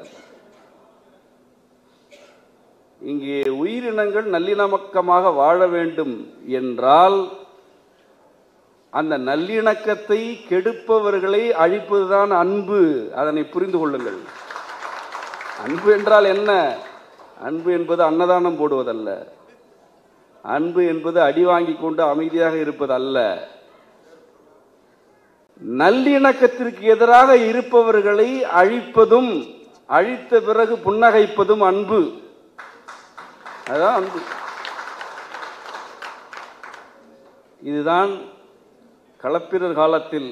இங்கே உயிரினங்கள் நல்லிணக்கமாக வாழ வேண்டும் என்றால் அந்த நல்லிணக்கத்தை கெடுப்பவர்களை அழிப்பதுதான் அன்பு அதனை புரிந்து கொள்ளுங்கள் அன்பு என்றால் என்ன அன்பு என்பது அன்னதானம் போடுவதல்ல அன்பு என்பது அடி வாங்கி கொண்டு அமைதியாக இருப்பது அல்ல நல்லிணக்கத்திற்கு எதிராக இருப்பவர்களை அழிப்பதும் அழித்த பிறகு புன்னகைப்பதும் அன்பு அதுதான் அன்பு இதுதான் களப்பிரர் காலத்தில்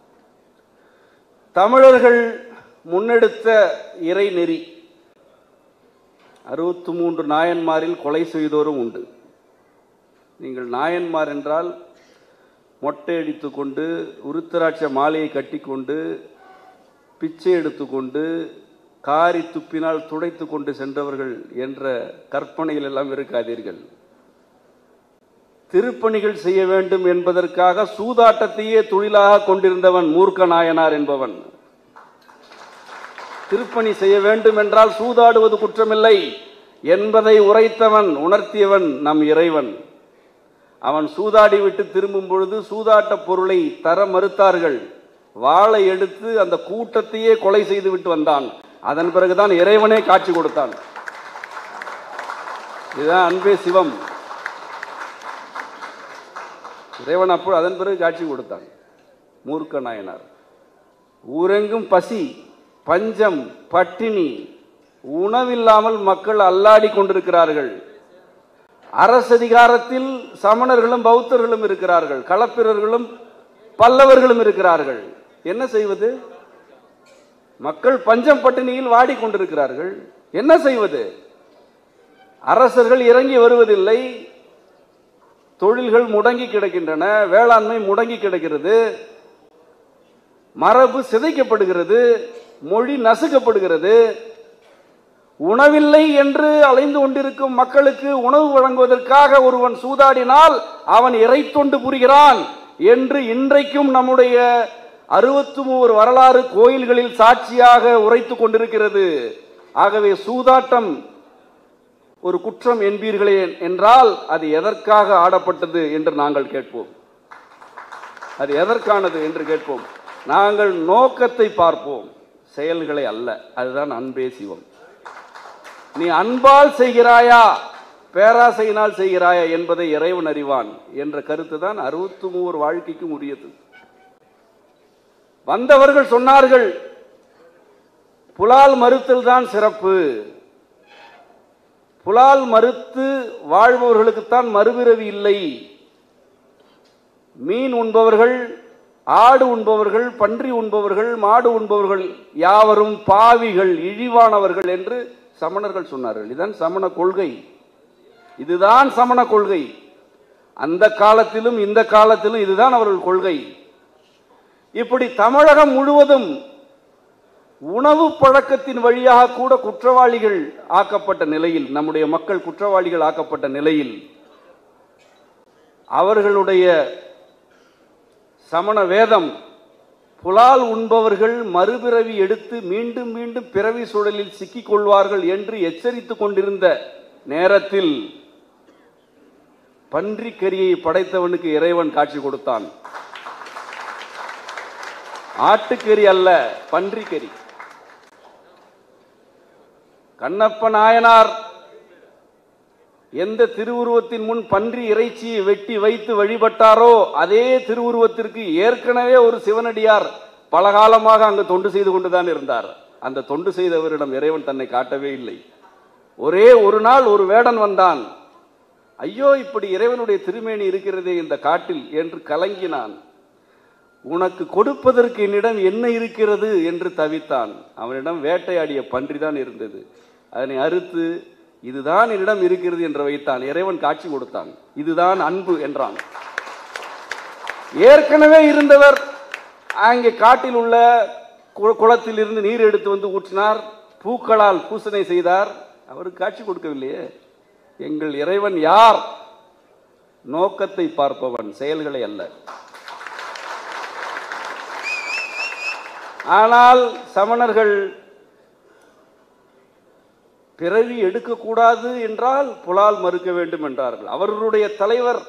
தமிழர்கள் முன்னெடுத்த இறைநெறி அறுபத்தி மூன்று நாயன்மாரில் கொலை செய்தோரும் உண்டு நீங்கள் நாயன்மார் என்றால் மொட்டை அடித்துக்கொண்டு உருத்தராட்ச மாலையை கட்டிக்கொண்டு பிச்சை எடுத்துக்கொண்டு காரி துப்பினால் துடைத்து கொண்டு சென்றவர்கள் என்ற கற்பனையில் எல்லாம் இருக்காதீர்கள் திருப்பணிகள் செய்ய வேண்டும் என்பதற்காக சூதாட்டத்தையே தொழிலாக கொண்டிருந்தவன் மூர்க்க நாயனார் என்பவன் திருப்பணி செய்ய வேண்டும் என்றால் சூதாடுவது குற்றமில்லை என்பதை உரைத்தவன் உணர்த்தியவன் நம் இறைவன் அவன் சூதாடி விட்டு திரும்பும் பொழுது சூதாட்ட பொருளை தர மறுத்தார்கள் வாளை எடுத்து அந்த கூட்டத்தையே கொலை செய்து விட்டு வந்தான் அதன் பிறகுதான் இறைவனே காட்சி கொடுத்தான் இதுதான் அன்பே சிவம் இறைவன் அப்போ அதன் பிறகு காட்சி கொடுத்தான் மூர்க்க நாயனார் ஊரெங்கும் பசி பஞ்சம் பட்டினி உணவில்லாமல் மக்கள் அல்லாடி கொண்டிருக்கிறார்கள் அரசதிகாரத்தில் சமணர்களும் பௌத்தர்களும் இருக்கிறார்கள் களப்பிரர்களும் பல்லவர்களும் இருக்கிறார்கள் என்ன செய்வது மக்கள் பஞ்சம் பட்டினியில் வாடிக்கொண்டிருக்கிறார்கள் என்ன செய்வது அரசர்கள் இறங்கி வருவதில்லை தொழில்கள் முடங்கி கிடக்கின்றன வேளாண்மை முடங்கி கிடக்கிறது மரபு சிதைக்கப்படுகிறது மொழி நசுக்கப்படுகிறது உணவில்லை என்று அலைந்து கொண்டிருக்கும் மக்களுக்கு உணவு வழங்குவதற்காக ஒருவன் சூதாடினால் அவன் இறை தொண்டு புரிகிறான் என்று இன்றைக்கும் நம்முடைய அறுபத்தி மூவர் வரலாறு கோயில்களில் சாட்சியாக உரைத்து கொண்டிருக்கிறது ஆகவே சூதாட்டம் ஒரு குற்றம் என்பீர்களே என்றால் அது எதற்காக ஆடப்பட்டது என்று நாங்கள் கேட்போம் அது எதற்கானது என்று கேட்போம் நாங்கள் நோக்கத்தை பார்ப்போம் செயல்களை அல்ல அதுதான் அன்பே சிவம் நீ அன்பால் செய்கிறாயா பேராசையினால் செய்கிறாயா என்பதை இறைவன் அறிவான் என்ற கருத்து தான் அறுபத்தி மூவர் வாழ்க்கைக்கும் உரியது வந்தவர்கள் சொன்னார்கள் புலால் மறுத்தல் தான் சிறப்பு புலால் மறுத்து வாழ்பவர்களுக்குத்தான் மறுபிறவி இல்லை மீன் உண்பவர்கள் ஆடு உண்பவர்கள் பன்றி உண்பவர்கள் மாடு உண்பவர்கள் யாவரும் பாவிகள் இழிவானவர்கள் என்று சமணர்கள் சொன்னார்கள் இதுதான் சமண கொள்கை இதுதான் சமண கொள்கை அந்த காலத்திலும் இந்த காலத்திலும் இதுதான் அவர்கள் கொள்கை இப்படி தமிழகம் முழுவதும் உணவு பழக்கத்தின் வழியாக கூட குற்றவாளிகள் ஆக்கப்பட்ட நிலையில் நம்முடைய மக்கள் குற்றவாளிகள் ஆக்கப்பட்ட நிலையில் அவர்களுடைய சமண வேதம் புலால் உண்பவர்கள் மறுபிறவி எடுத்து மீண்டும் மீண்டும் பிறவி சூழலில் சிக்கிக் கொள்வார்கள் என்று எச்சரித்துக் கொண்டிருந்த நேரத்தில் பன்றிக்கரியை படைத்தவனுக்கு இறைவன் காட்சி கொடுத்தான் ஆட்டுக்கறி அல்ல பன்றிக்கறி கண்ணப்ப நாயனார் எந்த திருவுருவத்தின் முன் பன்றி இறைச்சியை வெட்டி வைத்து வழிபட்டாரோ அதே திருவுருவத்திற்கு ஏற்கனவே ஒரு சிவனடியார் பலகாலமாக அங்கு தொண்டு செய்து கொண்டுதான் இருந்தார் அந்த தொண்டு செய்தவரிடம் இறைவன் தன்னை காட்டவே இல்லை ஒரே ஒரு நாள் ஒரு வேடன் வந்தான் ஐயோ இப்படி இறைவனுடைய திருமேனி இருக்கிறதே இந்த காட்டில் என்று கலங்கினான் உனக்கு கொடுப்பதற்கு என்னிடம் என்ன இருக்கிறது என்று தவித்தான் அவனிடம் வேட்டையாடிய பன்றிதான் இருந்தது அதனை அறுத்து இதுதான் என்னிடம் இருக்கிறது என்று வைத்தான் இறைவன் காட்சி கொடுத்தான் இதுதான் அன்பு என்றான் ஏற்கனவே இருந்தவர் அங்கே காட்டில் உள்ள கு- குளத்தில் இருந்து நீர் எடுத்து வந்து ஊற்றினார் பூக்களால் பூசனை செய்தார் அவருக்கு காட்சி கொடுக்கவில்லையே எங்கள் இறைவன் யார் நோக்கத்தை பார்ப்பவன் செயல்களை அல்ல ஆனால் சமணர்கள் பிறவி எடுக்கக்கூடாது என்றால் புலால் மறுக்க வேண்டும் என்றார்கள் அவர்களுடைய தலைவர்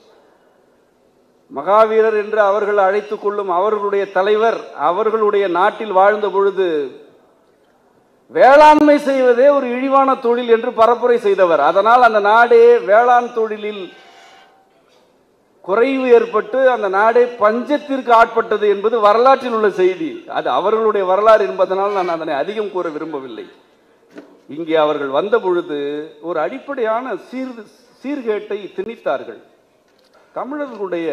மகாவீரர் என்று அவர்கள் அழைத்துக் கொள்ளும் அவர்களுடைய தலைவர் அவர்களுடைய நாட்டில் வாழ்ந்த பொழுது வேளாண்மை செய்வதே ஒரு இழிவான தொழில் என்று பரப்புரை செய்தவர் அதனால் அந்த நாடே வேளாண் தொழிலில் குறைவு ஏற்பட்டு அந்த நாடே பஞ்சத்திற்கு ஆட்பட்டது என்பது வரலாற்றில் உள்ள செய்தி அது அவர்களுடைய வரலாறு என்பதனால் நான் அதனை அதிகம் கூற விரும்பவில்லை இங்கே அவர்கள் வந்த பொழுது ஒரு அடிப்படையான சீர் சீர்கேட்டை திணித்தார்கள் தமிழர்களுடைய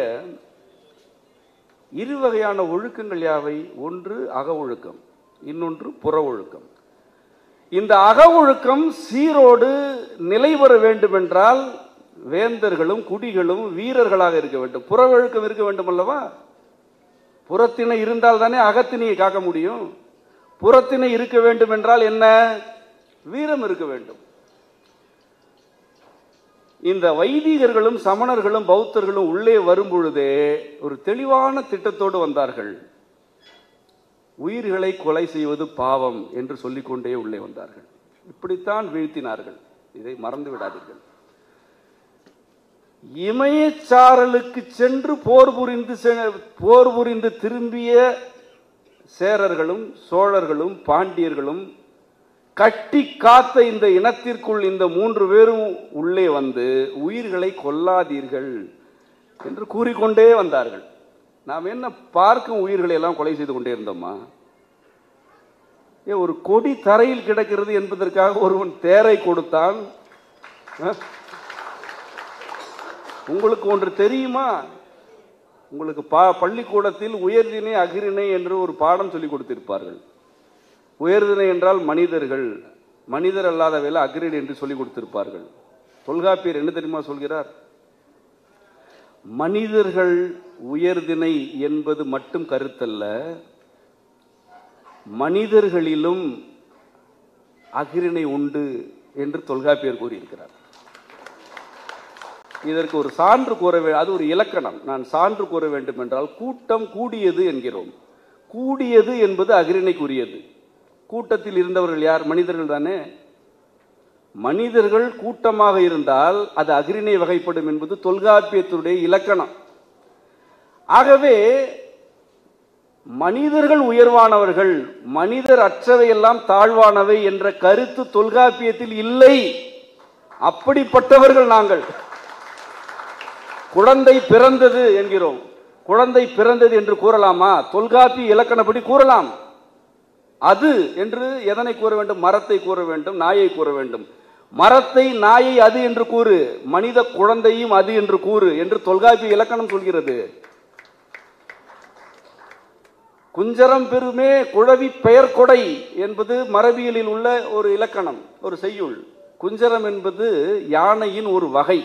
இரு வகையான ஒழுக்கங்கள் யாவை ஒன்று அக ஒழுக்கம் இன்னொன்று புற ஒழுக்கம் இந்த அக ஒழுக்கம் சீரோடு நிலை பெற வேண்டுமென்றால் வேந்தர்களும் குடிகளும் வீரர்களாக இருக்க வேண்டும் புற ஒழுக்கம் இருக்க வேண்டும் அல்லவா புறத்திணை இருந்தால் தானே அகத்திணையை காக்க முடியும் புறத்திணை இருக்க வேண்டும் என்றால் என்ன வீரம் இருக்க வேண்டும் இந்த வைதிகர்களும் சமணர்களும் பௌத்தர்களும் உள்ளே வரும் பொழுதே ஒரு தெளிவான திட்டத்தோடு வந்தார்கள் உயிர்களை கொலை செய்வது பாவம் என்று சொல்லிக்கொண்டே உள்ளே வந்தார்கள் இப்படித்தான் வீழ்த்தினார்கள் இதை மறந்து விடாதீர்கள் இமயச்சாரலுக்கு சென்று போர் புரிந்து செ- போர் புரிந்து திரும்பிய சேரர்களும் சோழர்களும் பாண்டியர்களும் கட்டி காத்த இந்த இனத்திற்குள் இந்த மூன்று பேரும் உள்ளே வந்து உயிர்களை கொல்லாதீர்கள் என்று கூறிக்கொண்டே வந்தார்கள் நாம் என்ன பார்க்கும் உயிர்களை எல்லாம் கொலை செய்து கொண்டே இருந்தோமா ஏ ஒரு கொடி தரையில் கிடக்கிறது என்பதற்காக ஒருவன் தேரை கொடுத்தான் அஹ்? உங்களுக்கு ஒன்று தெரியுமா உங்களுக்கு பா பள்ளிக்கூடத்தில் உயர்திணை அகிரிணை என்று ஒரு பாடம் சொல்லி கொடுத்திருப்பார்கள் உயர்திணை என்றால் மனிதர்கள் மனிதர் அல்லாதவையில் அக்ரிட் என்று சொல்லி கொடுத்திருப்பார்கள் தொல்காப்பியர் என்ன தெரியுமா சொல்கிறார் மனிதர்கள் உயர்திணை என்பது மட்டும் கருத்தல்ல மனிதர்களிலும் அகிரிணை உண்டு என்று தொல்காப்பியர் கூறியிருக்கிறார் இதற்கு ஒரு சான்று கூற வே அது ஒரு இலக்கணம் நான் சான்று கூற வேண்டும் என்றால் கூட்டம் கூடியது என்கிறோம் கூடியது என்பது அகிரிணைக்குரியது கூட்டத்தில் இருந்தவர்கள் யார் மனிதர்கள் தானே மனிதர்கள் கூட்டமாக இருந்தால் அது அகிரிணை வகைப்படும் என்பது தொல்காப்பியத்துடைய இலக்கணம் ஆகவே மனிதர்கள் உயர்வானவர்கள் மனிதர் அற்றவையெல்லாம் தாழ்வானவை என்ற கருத்து தொல்காப்பியத்தில் இல்லை அப்படிப்பட்டவர்கள் நாங்கள் குழந்தை பிறந்தது என்கிறோம் குழந்தை பிறந்தது என்று கூறலாமா தொல்காப்பிய இலக்கணப்படி கூறலாம் அது என்று எதனை கூற வேண்டும் மரத்தை கூற வேண்டும் நாயை கூற வேண்டும் மரத்தை நாயை அது என்று கூறு மனித குழந்தையும் அது என்று கூறு என்று தொல்காப்பிய இலக்கணம் சொல்கிறது குஞ்சரம் பெருமே குழவி பெயர் கொடை என்பது மரபியலில் உள்ள ஒரு இலக்கணம் ஒரு செய்யுள் குஞ்சரம் என்பது யானையின் ஒரு வகை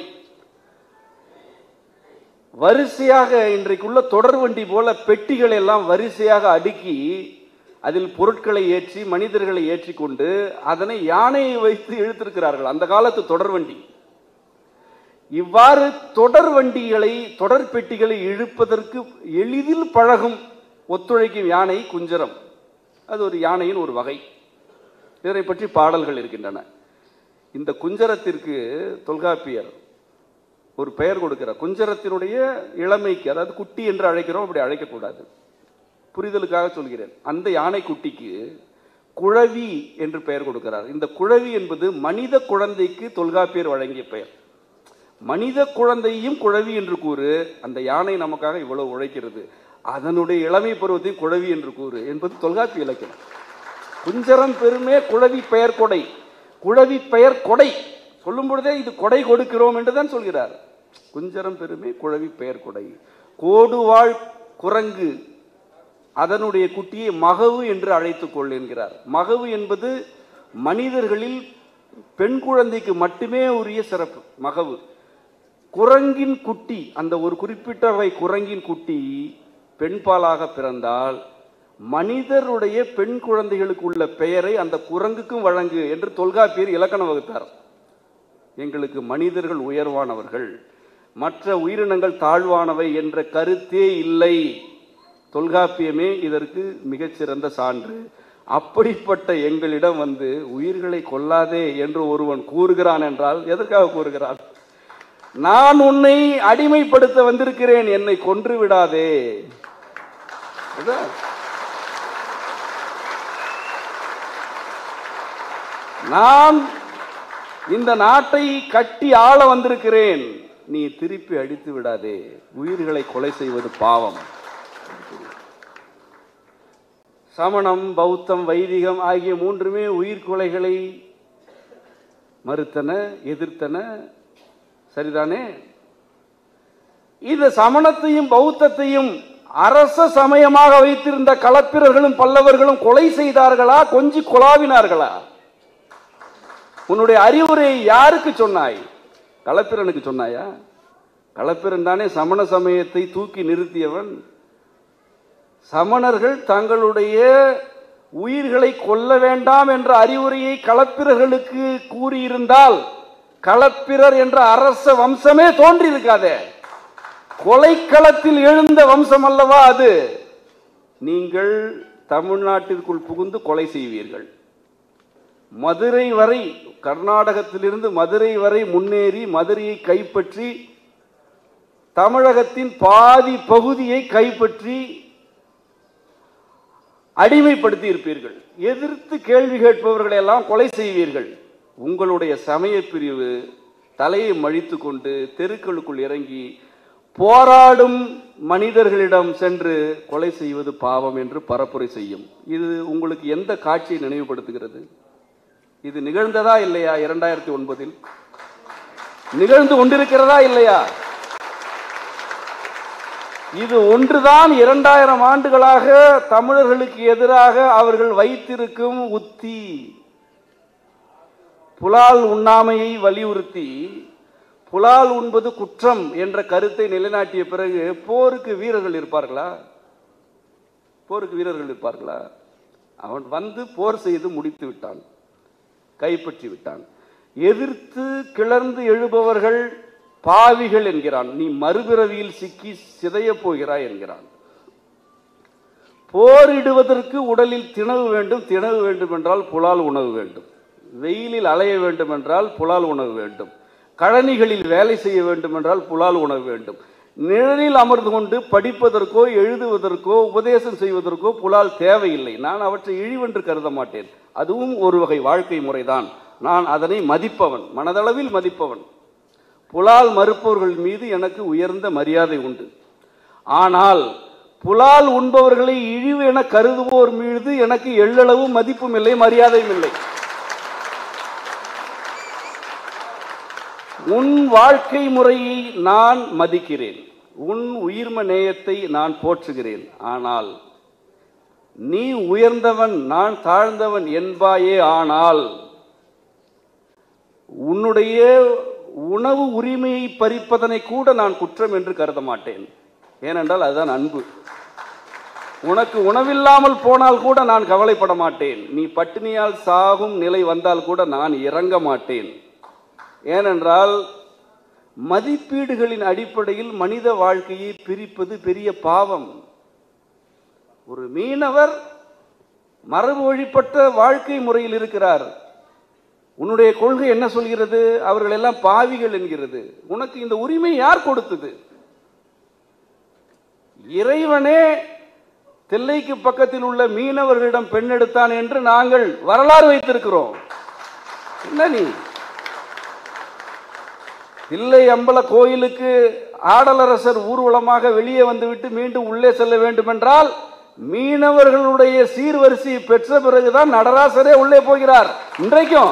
வரிசையாக இன்றைக்குள்ள தொடர்வண்டி போல பெட்டிகளை எல்லாம் வரிசையாக அடுக்கி அதில் பொருட்களை ஏற்றி மனிதர்களை ஏற்றி கொண்டு அதனை யானையை வைத்து இழுத்திருக்கிறார்கள் அந்த காலத்து தொடர்வண்டி இவ்வாறு தொடர் வண்டிகளை தொடர் பெட்டிகளை இழுப்பதற்கு எளிதில் பழகும் ஒத்துழைக்கும் யானை குஞ்சரம் அது ஒரு யானையின் ஒரு வகை இதனை பற்றி பாடல்கள் இருக்கின்றன இந்த குஞ்சரத்திற்கு தொல்காப்பியர் ஒரு பெயர் கொடுக்கிறார் குஞ்சரத்தினுடைய இளமைக்கு அதாவது குட்டி என்று அழைக்கிறோம் அப்படி அழைக்கக்கூடாது புரிதலுக்காக சொல்கிறேன் அந்த யானை குட்டிக்கு குழவி என்று பெயர் கொடுக்கிறார் இந்த குழவி என்பது மனித குழந்தைக்கு தொல்காப்பியர் வழங்கிய பெயர் மனித குழந்தையும் குழவி என்று கூறு அந்த யானை நமக்காக இவ்வளவு உழைக்கிறது அதனுடைய இளமை பருவத்தையும் குழவி என்று கூறு என்பது தொல்காப்பிய இலக்கியம் குஞ்சரம் பெருமே குழவி பெயர் கொடை குழவி பெயர் கொடை சொல்லும் பொழுதே இது கொடை கொடுக்கிறோம் என்று தான் சொல்கிறார் குஞ்சரம் பெருமே குழவி பெயர் கொடை கோடுவாள் குரங்கு அதனுடைய குட்டியை மகவு என்று அழைத்துக் கொள் என்கிறார் மகவு என்பது மனிதர்களில் பெண் குழந்தைக்கு மட்டுமே உரிய சிறப்பு மகவு குரங்கின் குட்டி அந்த ஒரு குறிப்பிட்ட வகை குரங்கின் குட்டி பெண்பாலாக பிறந்தால் மனிதருடைய பெண் குழந்தைகளுக்கு உள்ள பெயரை அந்த குரங்குக்கும் வழங்கு என்று தொல்காப்பியர் இலக்கணம் வகுத்தார் எங்களுக்கு மனிதர்கள் உயர்வானவர்கள் மற்ற உயிரினங்கள் தாழ்வானவை என்ற கருத்தே இல்லை தொல்காப்பியமே இதற்கு மிகச்சிறந்த சான்று அப்படிப்பட்ட எங்களிடம் வந்து உயிர்களை கொல்லாதே என்று ஒருவன் கூறுகிறான் என்றால் எதற்காக கூறுகிறான் நான் உன்னை அடிமைப்படுத்த வந்திருக்கிறேன் என்னை கொன்று விடாதே அதான். நான் இந்த நாட்டை கட்டி ஆள வந்திருக்கிறேன் நீ திருப்பி அடித்து விடாதே உயிர்களை கொலை செய்வது பாவம் சமணம் பௌத்தம் வைதிகம் ஆகிய மூன்றுமே உயிர் கொலைகளை மறுத்தன எதிர்த்தன சரிதானே இந்த சமணத்தையும் பௌத்தத்தையும் அரச சமயமாக வைத்திருந்த களப்பிரர்களும் பல்லவர்களும் கொலை செய்தார்களா கொஞ்சி கொலாவினார்களா உன்னுடைய அறிவுரை யாருக்கு சொன்னாய் களப்பிரனுக்கு சொன்னாயா களப்பிரன் தானே சமண சமயத்தை தூக்கி நிறுத்தியவன் சமணர்கள் தங்களுடைய உயிர்களை கொல்ல வேண்டாம் என்ற அறிவுரையை களப்பிரர்களுக்கு கூறியிருந்தால் களப்பிரர் என்ற அரச வம்சமே தோன்றியிருக்காதே கொலைக்களத்தில் எழுந்த வம்சம் அல்லவா அது நீங்கள் தமிழ்நாட்டிற்குள் புகுந்து கொலை செய்வீர்கள் மதுரை வரை கர்நாடகத்திலிருந்து மதுரை வரை முன்னேறி மதுரையை கைப்பற்றி தமிழகத்தின் பாதி பகுதியை கைப்பற்றி அடிமைப்படுத்தி இருப்பீர்கள் எதிர்த்து கேள்வி கேட்பவர்களை எல்லாம் கொலை செய்வீர்கள் உங்களுடைய சமய பிரிவு தலையை மழித்து கொண்டு தெருக்களுக்குள் இறங்கி போராடும் மனிதர்களிடம் சென்று கொலை செய்வது பாவம் என்று பரப்புரை செய்யும் இது உங்களுக்கு எந்த காட்சியை நினைவுபடுத்துகிறது இது நிகழ்ந்ததா இல்லையா இரண்டாயிரத்தி ஒன்பதில் நிகழ்ந்து கொண்டிருக்கிறதா இல்லையா இது ஒன்றுதான் இரண்டாயிரம் ஆண்டுகளாக தமிழர்களுக்கு எதிராக அவர்கள் வைத்திருக்கும் உத்தி புலால் உண்ணாமையை வலியுறுத்தி புலால் உண்பது குற்றம் என்ற கருத்தை நிலைநாட்டிய பிறகு போருக்கு வீரர்கள் இருப்பார்களா போருக்கு வீரர்கள் இருப்பார்களா அவன் வந்து போர் செய்து முடித்து விட்டான் கைப்பற்றி விட்டான் எதிர்த்து கிளர்ந்து எழுபவர்கள் பாவிகள் என்கிறான் நீ மறுபிறவியில் சிக்கி சிதைய போகிறாய் என்கிறான் போரிடுவதற்கு உடலில் திணவு வேண்டும் திணவு வேண்டும் என்றால் புலால் உணவு வேண்டும் வெயிலில் அலைய வேண்டும் என்றால் புலால் உணவு வேண்டும் கழனிகளில் வேலை செய்ய வேண்டும் என்றால் புலால் உணவு வேண்டும் நிழலில் அமர்ந்து கொண்டு படிப்பதற்கோ எழுதுவதற்கோ உபதேசம் செய்வதற்கோ புலால் தேவையில்லை நான் அவற்றை இழிவென்று கருத மாட்டேன் அதுவும் ஒரு வகை வாழ்க்கை முறைதான் நான் அதனை மதிப்பவன் மனதளவில் மதிப்பவன் புலால் மறுப்பவர்கள் மீது எனக்கு உயர்ந்த மரியாதை உண்டு ஆனால் புலால் உண்பவர்களை இழிவு என கருதுவோர் மீது எனக்கு எள்ளளவு மதிப்பும் இல்லை மரியாதையும் இல்லை உன் வாழ்க்கை முறையை நான் மதிக்கிறேன் உன் உயிர்ம நேயத்தை நான் போற்றுகிறேன் ஆனால் நீ உயர்ந்தவன் நான் தாழ்ந்தவன் என்பாயே ஆனால் உன்னுடைய உணவு உரிமையை பறிப்பதனை கூட நான் குற்றம் என்று கருத மாட்டேன் ஏனென்றால் அதுதான் அன்பு உனக்கு உணவில்லாமல் போனால் கூட நான் கவலைப்பட மாட்டேன் நீ பட்டினியால் சாகும் நிலை வந்தால் கூட நான் இறங்க மாட்டேன் ஏனென்றால் மதிப்பீடுகளின் அடிப்படையில் மனித வாழ்க்கையை பிரிப்பது பெரிய பாவம் ஒரு மீனவர் மரபு வழிபட்ட வாழ்க்கை முறையில் இருக்கிறார் உன்னுடைய கொள்கை என்ன சொல்கிறது அவர்கள் எல்லாம் பாவிகள் என்கிறது உனக்கு இந்த உரிமை யார் கொடுத்தது இறைவனே தில்லைக்கு பக்கத்தில் உள்ள மீனவர்களிடம் பெண் எடுத்தான் என்று நாங்கள் வரலாறு வைத்திருக்கிறோம் என்ன நீ தில்லை அம்பல கோயிலுக்கு ஆடலரசர் ஊர்வலமாக வெளியே வந்துவிட்டு மீண்டும் உள்ளே செல்ல வேண்டும் என்றால் மீனவர்களுடைய சீர்வரிசையை பெற்ற பிறகுதான் நடராசரே உள்ளே போகிறார் இன்றைக்கும்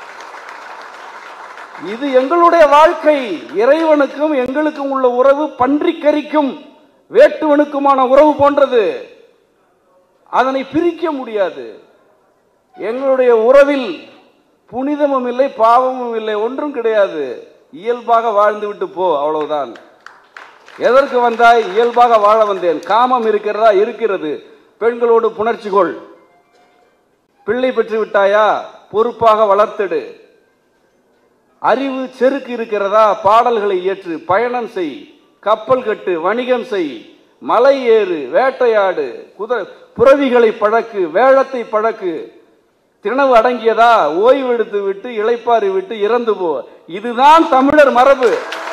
இது எங்களுடைய வாழ்க்கை இறைவனுக்கும் எங்களுக்கும் உள்ள உறவு பன்றிக்கரிக்கும் வேட்டுவனுக்குமான உறவு போன்றது அதனை பிரிக்க முடியாது எங்களுடைய உறவில் புனிதமும் இல்லை பாவமும் இல்லை ஒன்றும் கிடையாது இயல்பாக வாழ்ந்து விட்டு போ அவ்வளவுதான் எதற்கு வந்தாய் இயல்பாக வாழ வந்தேன் காமம் இருக்கிறதா இருக்கிறது பெண்களோடு புணர்ச்சி கொள் பிள்ளை பெற்று விட்டாயா பொறுப்பாக வளர்த்தெடு அறிவு செருக்கு இருக்கிறதா பாடல்களை ஏற்று பயணம் செய் கப்பல் கட்டு வணிகம் செய் மலை ஏறு வேட்டையாடு குதிரை புறவிகளை பழக்கு வேளத்தை பழக்கு திணவு அடங்கியதா ஓய்வு எடுத்து விட்டு இளைப்பாறி விட்டு இறந்து போ இதுதான் தமிழர் மரபு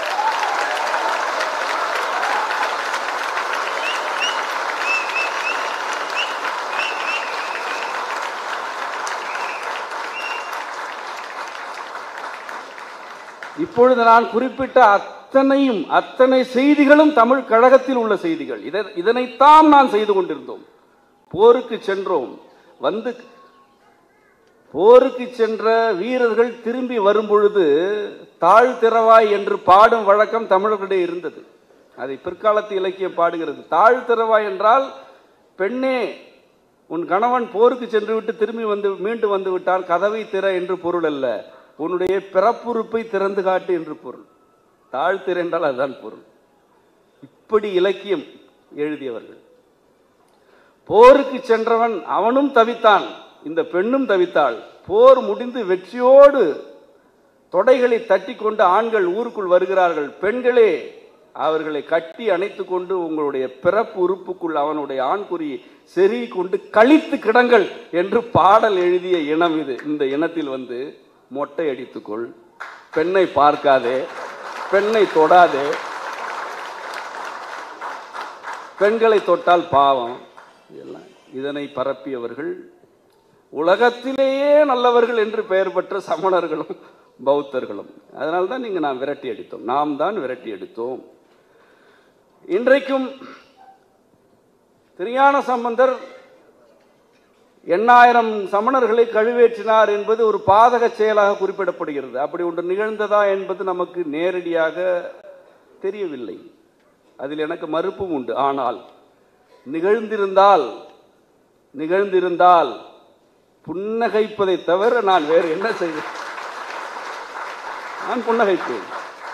இப்பொழுது நான் குறிப்பிட்ட அத்தனையும் அத்தனை செய்திகளும் தமிழ் கழகத்தில் உள்ள செய்திகள் இதை இதனைத்தான் நான் செய்து கொண்டிருந்தோம் போருக்கு சென்றோம் வந்து போருக்கு சென்ற வீரர்கள் திரும்பி வரும்பொழுது தாழ் திறவாய் என்று பாடும் வழக்கம் தமிழர்களிடையே இருந்தது அதை பிற்காலத்து இலக்கியம் பாடுகிறது தாழ் திறவாய் என்றால் பெண்ணே உன் கணவன் போருக்கு சென்று விட்டு திரும்பி வந்து மீண்டு வந்து விட்டான் கதவை திற என்று பொருள் அல்ல உன்னுடைய பிறப்புறுப்பை திறந்து காட்டு என்று பொருள் தாழ்த்திற என்றால் அதுதான் பொருள் இப்படி இலக்கியம் எழுதியவர்கள் போருக்கு சென்றவன் அவனும் தவித்தான் இந்த பெண்ணும் தவித்தாள் போர் முடிந்து வெற்றியோடு தொடைகளை தட்டி கொண்டு ஆண்கள் ஊருக்குள் வருகிறார்கள் பெண்களே அவர்களை கட்டி அணைத்து கொண்டு உங்களுடைய பிறப்பு உறுப்புக்குள் அவனுடைய ஆண்குறி செருகி கொண்டு கழித்து கிடங்கள் என்று பாடல் எழுதிய இனம் இது இந்த இனத்தில் வந்து மொட்டை அடித்துக்கொள் பெண்ணை பார்க்காதே பெண்ணை தொடாதே பெண்களை தொட்டால் பாவம் இதெல்லாம் இதனை பரப்பியவர்கள் உலகத்திலேயே நல்லவர்கள் என்று பெயர் பெற்ற சமணர்களும் பௌத்தர்களும் அதனால தான் நீங்க நாம் விரட்டி அடித்தோம் நாம் தான் விரட்டி எடுத்தோம் இன்றைக்கும் திருஞான சம்பந்தர் எண்ணாயிரம் சமணர்களை கழுவேற்றினார் என்பது ஒரு பாதக செயலாக குறிப்பிடப்படுகிறது அப்படி ஒன்று நிகழ்ந்ததா என்பது நமக்கு நேரடியாக தெரியவில்லை அதில் எனக்கு மறுப்பும் உண்டு ஆனால் நிகழ்ந்திருந்தால் நிகழ்ந்திருந்தால் புன்னகைப்பதை தவிர நான் வேறு என்ன செய்வேன் நான் புன்னகைப்பேன்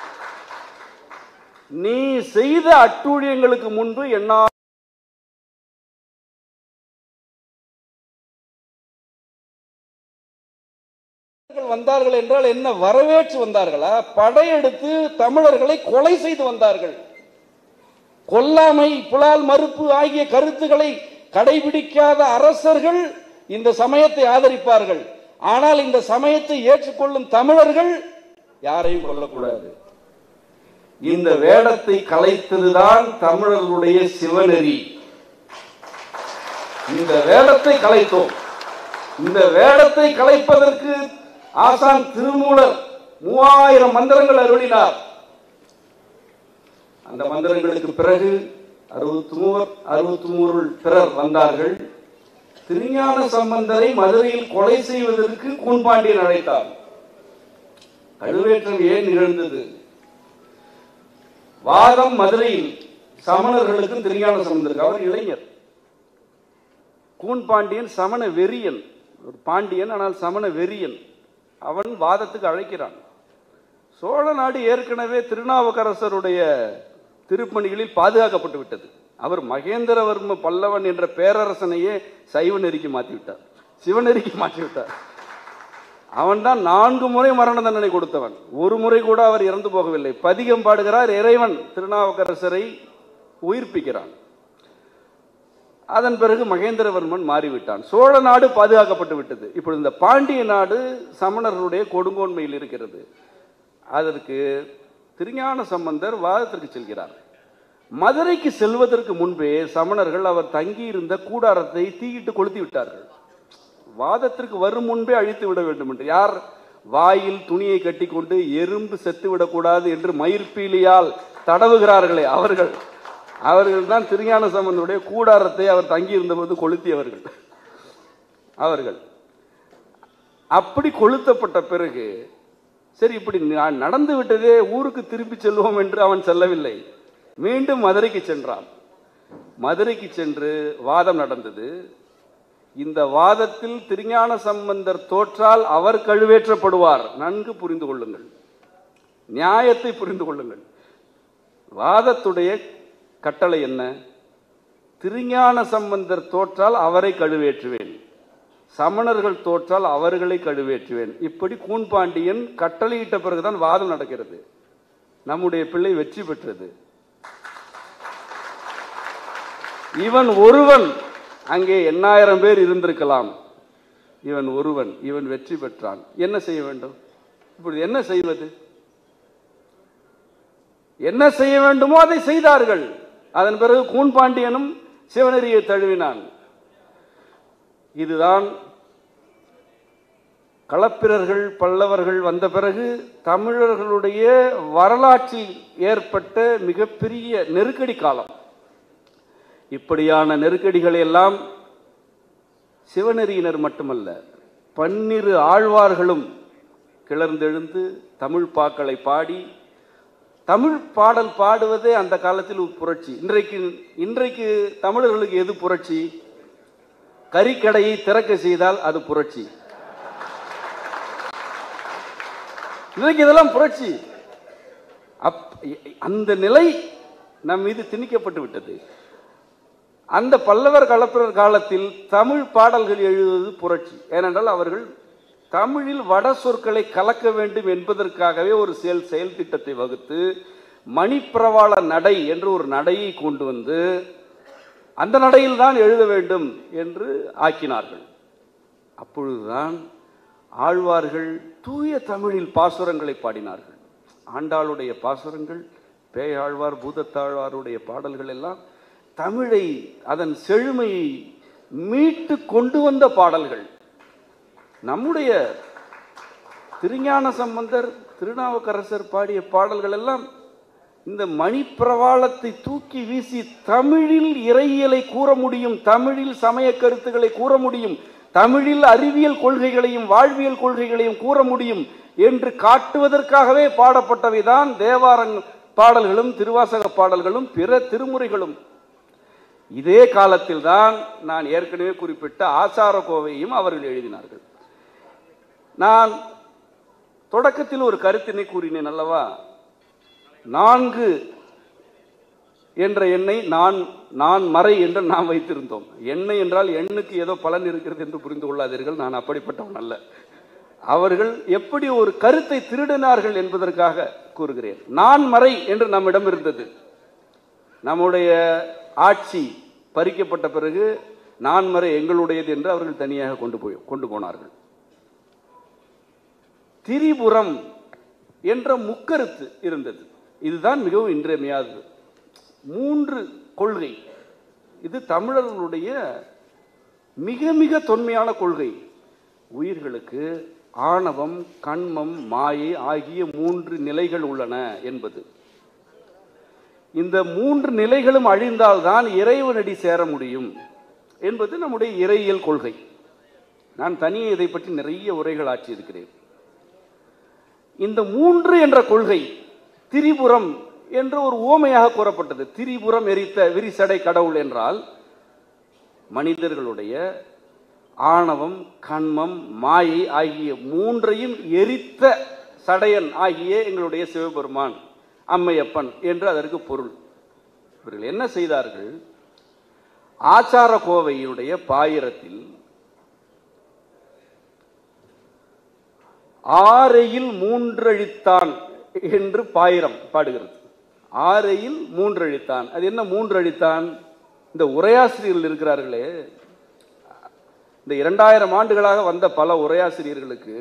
நீ செய்த அட்டூழியங்களுக்கு முன்பு என்ன வந்தார்கள் என்றால் என்ன வரவேற்று வந்தார்களா படையெடுத்து தமிழர்களை கொலை செய்து வந்தார்கள் கொல்லாமை புலால் மறுப்பு ஆகிய கருத்துக்களை கடைபிடிக்காத அரசர்கள் இந்த சமயத்தை ஆதரிப்பார்கள் ஆனால் இந்த சமயத்தை ஏற்றுக்கொள்ளும் தமிழர்கள் யாரையும் கொல்லக்கூடாது இந்த வேடத்தை கலைத்ததுதான் தமிழர்களுடைய சிவநெறி இந்த வேடத்தை கலைத்தோம் இந்த வேடத்தை கலைப்பதற்கு ஆசான் திருமூலர் மூவாயிரம் மந்திரங்கள் அருளினார் அந்த மந்திரங்களுக்கு பிறகு அறுபத்தி மூவர் அறுபத்தி மூவர் பிறர் வந்தார்கள் திருஞான சம்பந்தரை மதுரையில் கொலை செய்வதற்கு கூன்பாண்டியன் அழைத்தார் கழுவேற்றம் ஏன் நிகழ்ந்தது வாதம் மதுரையில் சமணர்களுக்கும் திருஞான சம்பந்தருக்கு அவர் இளைஞர் கூன் பாண்டியன் சமண வெறியன் ஒரு பாண்டியன் ஆனால் சமண வெறியன் அவன் வாதத்துக்கு அழைக்கிறான் சோழ நாடு ஏற்கனவே திருநாவுக்கரசருடைய திருப்பணிகளில் பாதுகாக்கப்பட்டு விட்டது அவர் மகேந்திரவர்ம பல்லவன் என்ற பேரரசனையே சைவ நெறிக்கு மாற்றி விட்டார் சிவநெறிக்கு மாற்றி விட்டார் அவன்தான் நான்கு முறை மரண தண்டனை கொடுத்தவன் ஒரு முறை கூட அவர் இறந்து போகவில்லை பதிகம் பாடுகிறார் இறைவன் திருநாவுக்கரசரை உயிர்ப்பிக்கிறான் அதன் பிறகு மகேந்திரவர்மன் மாறிவிட்டான் சோழ நாடு பாதுகாக்கப்பட்டு விட்டது இப்பொழுது இந்த பாண்டிய நாடு சமணர்களுடைய கொடுங்கோன்மையில் இருக்கிறது அதற்கு திருஞான சம்பந்தர் வாதத்திற்கு செல்கிறார் மதுரைக்கு செல்வதற்கு முன்பே சமணர்கள் அவர் தங்கியிருந்த கூடாரத்தை தீயிட்டு கொளுத்தி விட்டார்கள் வாதத்திற்கு வரும் முன்பே அழித்து விட வேண்டும் என்று யார் வாயில் துணியை கட்டிக்கொண்டு எறும்பு செத்து விடக்கூடாது என்று மயிர்பீலியால் தடவுகிறார்களே அவர்கள் அவர்கள் தான் திருஞான சம்பந்தனுடைய கூடாரத்தை அவர் தங்கியிருந்தபோது கொளுத்தியவர்கள் அவர்கள் அப்படி கொளுத்தப்பட்ட பிறகு சரி இப்படி நான் நடந்து விட்டதே ஊருக்கு திருப்பி செல்வோம் என்று அவன் செல்லவில்லை மீண்டும் மதுரைக்கு சென்றான் மதுரைக்கு சென்று வாதம் நடந்தது இந்த வாதத்தில் திருஞான சம்பந்தர் தோற்றால் அவர் கழுவேற்றப்படுவார் நன்கு புரிந்து கொள்ளுங்கள் நியாயத்தை புரிந்து கொள்ளுங்கள் வாதத்துடைய கட்டளை என்ன திருஞான சம்பந்தர் தோற்றால் அவரை கழுவேற்றுவேன் சமணர்கள் தோற்றால் அவர்களை கழுவேற்றுவேன் இப்படி கூன்பாண்டியன் கட்டளையிட்ட பிறகுதான் வாதம் நடக்கிறது நம்முடைய பிள்ளை வெற்றி பெற்றது இவன் ஒருவன் அங்கே எண்ணாயிரம் பேர் இருந்திருக்கலாம் இவன் ஒருவன் இவன் வெற்றி பெற்றான் என்ன செய்ய வேண்டும் இப்பொழுது என்ன செய்வது என்ன செய்ய வேண்டுமோ அதை செய்தார்கள் அதன் பிறகு கூன்பாண்டியனும் சிவனெறியை தழுவினான் இதுதான் களப்பிரர்கள் பல்லவர்கள் வந்த பிறகு தமிழர்களுடைய வரலாற்றில் ஏற்பட்ட மிகப்பெரிய நெருக்கடி காலம் இப்படியான நெருக்கடிகளை எல்லாம் சிவநெறியினர் மட்டுமல்ல பன்னிரு ஆழ்வார்களும் கிளர்ந்தெழுந்து தமிழ் பாக்களை பாடி தமிழ் பாடல் பாடுவதே அந்த காலத்தில் ஒரு புரட்சி இன்றைக்கு இன்றைக்கு தமிழர்களுக்கு எது புரட்சி கறிக்கடையை திறக்க செய்தால் அது புரட்சி இன்றைக்கு இதெல்லாம் புரட்சி அப் அந்த நிலை நம் மீது திணிக்கப்பட்டு விட்டது அந்த பல்லவர் கலப்பிரர் காலத்தில் தமிழ் பாடல்கள் எழுதுவது புரட்சி ஏனென்றால் அவர்கள் தமிழில் வட சொற்களை கலக்க வேண்டும் என்பதற்காகவே ஒரு செயல் செயல் திட்டத்தை வகுத்து மணிப்பிரவாள நடை என்று ஒரு நடையை கொண்டு வந்து அந்த நடையில் தான் எழுத வேண்டும் என்று ஆக்கினார்கள் அப்பொழுதுதான் ஆழ்வார்கள் தூய தமிழில் பாசுரங்களை பாடினார்கள் ஆண்டாளுடைய பாசுரங்கள் பேயாழ்வார் பூதத்தாழ்வாருடைய பாடல்கள் எல்லாம் தமிழை அதன் செழுமையை மீட்டு கொண்டு வந்த பாடல்கள் நம்முடைய திருஞான சம்பந்தர் திருநாவுக்கரசர் பாடிய பாடல்கள் எல்லாம் இந்த மணிப்பிரவாளத்தை தூக்கி வீசி தமிழில் இறையியலை கூற முடியும் தமிழில் சமய கருத்துக்களை கூற முடியும் தமிழில் அறிவியல் கொள்கைகளையும் வாழ்வியல் கொள்கைகளையும் கூற முடியும் என்று காட்டுவதற்காகவே பாடப்பட்டவைதான் தேவாரங் பாடல்களும் திருவாசக பாடல்களும் பிற திருமுறைகளும் இதே காலத்தில் தான் நான் ஏற்கனவே குறிப்பிட்ட ஆசார கோவையும் அவர்கள் எழுதினார்கள் நான் தொடக்கத்தில் ஒரு கருத்தினை கூறினேன் அல்லவா நான்கு என்ற எண்ணை நான் நான் மறை என்று நாம் வைத்திருந்தோம் எண்ணெய் என்றால் எண்ணுக்கு ஏதோ பலன் இருக்கிறது என்று புரிந்து கொள்ளாதீர்கள் நான் அப்படிப்பட்டவன் அல்ல அவர்கள் எப்படி ஒரு கருத்தை திருடினார்கள் என்பதற்காக கூறுகிறேன் நான் மறை என்று நம்மிடம் இருந்தது நம்முடைய ஆட்சி பறிக்கப்பட்ட பிறகு நான்மறை எங்களுடையது என்று அவர்கள் தனியாக கொண்டு போய் கொண்டு போனார்கள் திரிபுரம் என்ற முக்கருத்து இருந்தது இதுதான் மிகவும் இன்றியமையாதது மூன்று கொள்கை இது தமிழர்களுடைய மிக மிக தொன்மையான கொள்கை உயிர்களுக்கு ஆணவம் கண்மம் மாயை ஆகிய மூன்று நிலைகள் உள்ளன என்பது இந்த மூன்று நிலைகளும் அழிந்தால்தான் இறைவனடி சேர முடியும் என்பது நம்முடைய இறையியல் கொள்கை நான் தனியே இதை பற்றி நிறைய உரைகள் ஆற்றியிருக்கிறேன் இந்த மூன்று என்ற கொள்கை திரிபுரம் என்று ஒரு ஓமையாக கூறப்பட்டது திரிபுரம் எரித்த விரிசடை கடவுள் என்றால் மனிதர்களுடைய ஆணவம் கண்மம் மாயை ஆகிய மூன்றையும் எரித்த சடையன் ஆகிய எங்களுடைய சிவபெருமான் அம்மையப்பன் என்று அதற்கு பொருள் இவர்கள் என்ன செய்தார்கள் ஆச்சார கோவையினுடைய பாயிரத்தில் ஆரையில் மூன்றழித்தான் என்று பாயிரம் பாடுகிறது ஆரையில் மூன்றழித்தான் அது என்ன மூன்றழித்தான் இந்த உரையாசிரியர்கள் இருக்கிறார்களே இந்த இரண்டாயிரம் ஆண்டுகளாக வந்த பல உரையாசிரியர்களுக்கு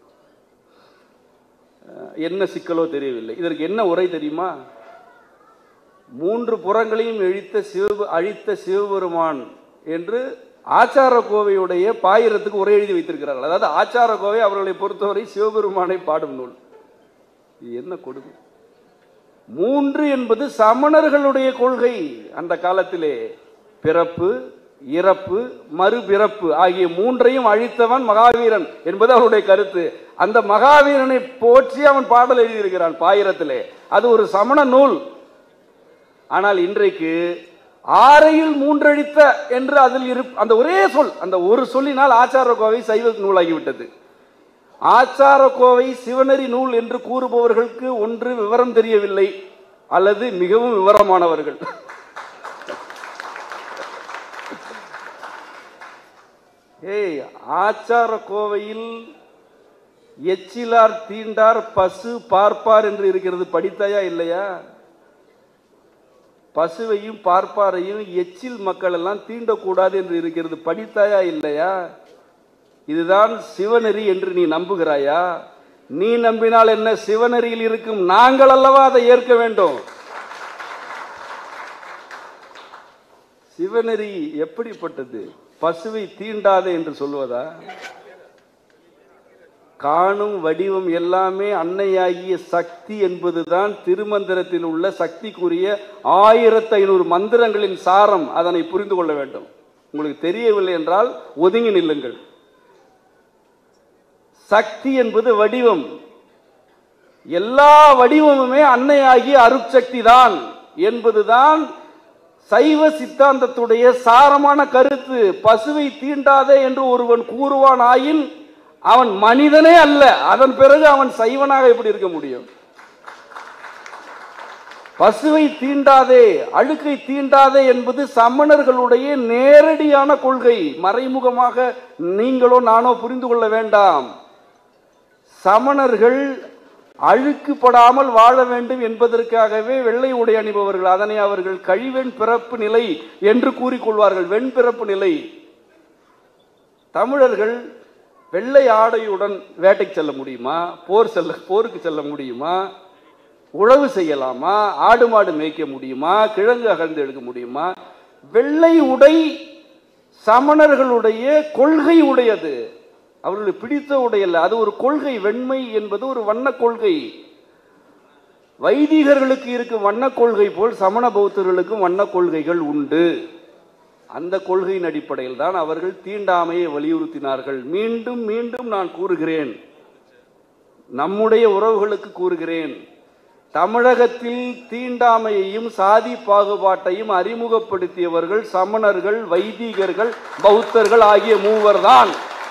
அஹ், என்ன சிக்கலோ தெரியவில்லை இதற்கு என்ன உரை தெரியுமா மூன்று புறங்களையும் இழித்த சிவ அழித்த சிவபெருமான் என்று ஆச்சார கோவையுடைய பாயிரத்துக்கு உரை எழுதி வைத்திருக்கிறார்கள் அதாவது ஆச்சார கோவை அவர்களை பொறுத்தவரை சிவபெருமானை பாடும் நூல் இது என்ன கொடுமை மூன்று என்பது சமணர்களுடைய கொள்கை அந்த காலத்திலே பிறப்பு இறப்பு மறுபிறப்பு ஆகிய மூன்றையும் அழித்தவன் மகாவீரன் என்பது அவருடைய கருத்து அந்த மகாவீரனை போற்றி அவன் பாடல் எழுதியிருக்கிறான் பாயிரத்திலே அது ஒரு சமண நூல் ஆனால் இன்றைக்கு ஆறையில் மூன்றழித்த என்று அதில் இரு அந்த ஒரே சொல் அந்த ஒரு சொல்லினால் ஆச்சார கோவை சைவ நூலாகிவிட்டது ஆச்சார கோவை சிவனரி நூல் என்று கூறுபவர்களுக்கு ஒன்று விவரம் தெரியவில்லை அல்லது மிகவும் விவரமானவர்கள் ஏய் ஆச்சார கோவையில் எச்சிலார் தீண்டார் பசு பார்ப்பார் என்று இருக்கிறது படித்தாயா இல்லையா பசுவையும் பார்ப்பாரையும் எச்சில் மக்கள் எல்லாம் தீண்டக்கூடாது என்று இருக்கிறது படித்தாயா இல்லையா இதுதான் சிவநெறி என்று நீ நம்புகிறாயா நீ நம்பினால் என்ன சிவநெறியில் இருக்கும் நாங்கள் அல்லவா அதை ஏற்க வேண்டும் சிவநெறி எப்படிப்பட்டது பசுவை தீண்டாதே என்று சொல்வதா காணும் வடிவம் எல்லாமே அன்னையாகிய சக்தி என்பதுதான் திருமந்திரத்தில் உள்ள சக்திக்குரிய ஆயிரத்தி ஐநூறு மந்திரங்களின் சாரம் அதனை புரிந்து கொள்ள வேண்டும் உங்களுக்கு தெரியவில்லை என்றால் ஒதுங்கி நில்லுங்கள் சக்தி என்பது வடிவம் எல்லா வடிவமுமே அன்னையாகிய அருட்சக்தி தான் என்பதுதான் சைவ சித்தாந்தத்துடைய சாரமான கருத்து பசுவை தீண்டாதே என்று ஒருவன் கூறுவான் ஆயின் அவன் மனிதனே அல்ல அதன் பிறகு அவன் சைவனாக எப்படி இருக்க முடியும் பசுவை தீண்டாதே அழுக்கை தீண்டாதே என்பது சமணர்களுடைய நேரடியான கொள்கை மறைமுகமாக நீங்களோ நானோ புரிந்து கொள்ள வேண்டாம் சமணர்கள் அழுக்குப்படாமல் வாழ வேண்டும் என்பதற்காகவே வெள்ளை உடை அணிபவர்கள் அதனை அவர்கள் கழிவெண் பிறப்பு நிலை என்று கூறிக்கொள்வார்கள் வெண்பிறப்பு நிலை தமிழர்கள் வெள்ளை ஆடையுடன் வேட்டைக்கு செல்ல முடியுமா போர் செல்ல போருக்கு செல்ல முடியுமா உழவு செய்யலாமா ஆடு மாடு மேய்க்க முடியுமா கிழங்கு அகழ்ந்து எடுக்க முடியுமா வெள்ளை உடை சமணர்களுடைய கொள்கை உடையது அவர்களுக்கு பிடித்த உடை அல்ல அது ஒரு கொள்கை வெண்மை என்பது ஒரு வண்ண கொள்கை வைதிகர்களுக்கு இருக்கும் வண்ண கொள்கை போல் சமண பௌத்தர்களுக்கும் வண்ண கொள்கைகள் உண்டு அந்த கொள்கையின் அடிப்படையில் தான் அவர்கள் தீண்டாமையை வலியுறுத்தினார்கள் மீண்டும் மீண்டும் நான் கூறுகிறேன் நம்முடைய உறவுகளுக்கு கூறுகிறேன் தமிழகத்தில் தீண்டாமையையும் சாதி பாகுபாட்டையும் அறிமுகப்படுத்தியவர்கள் சமணர்கள் வைதிகர்கள் பௌத்தர்கள் ஆகிய மூவர்தான்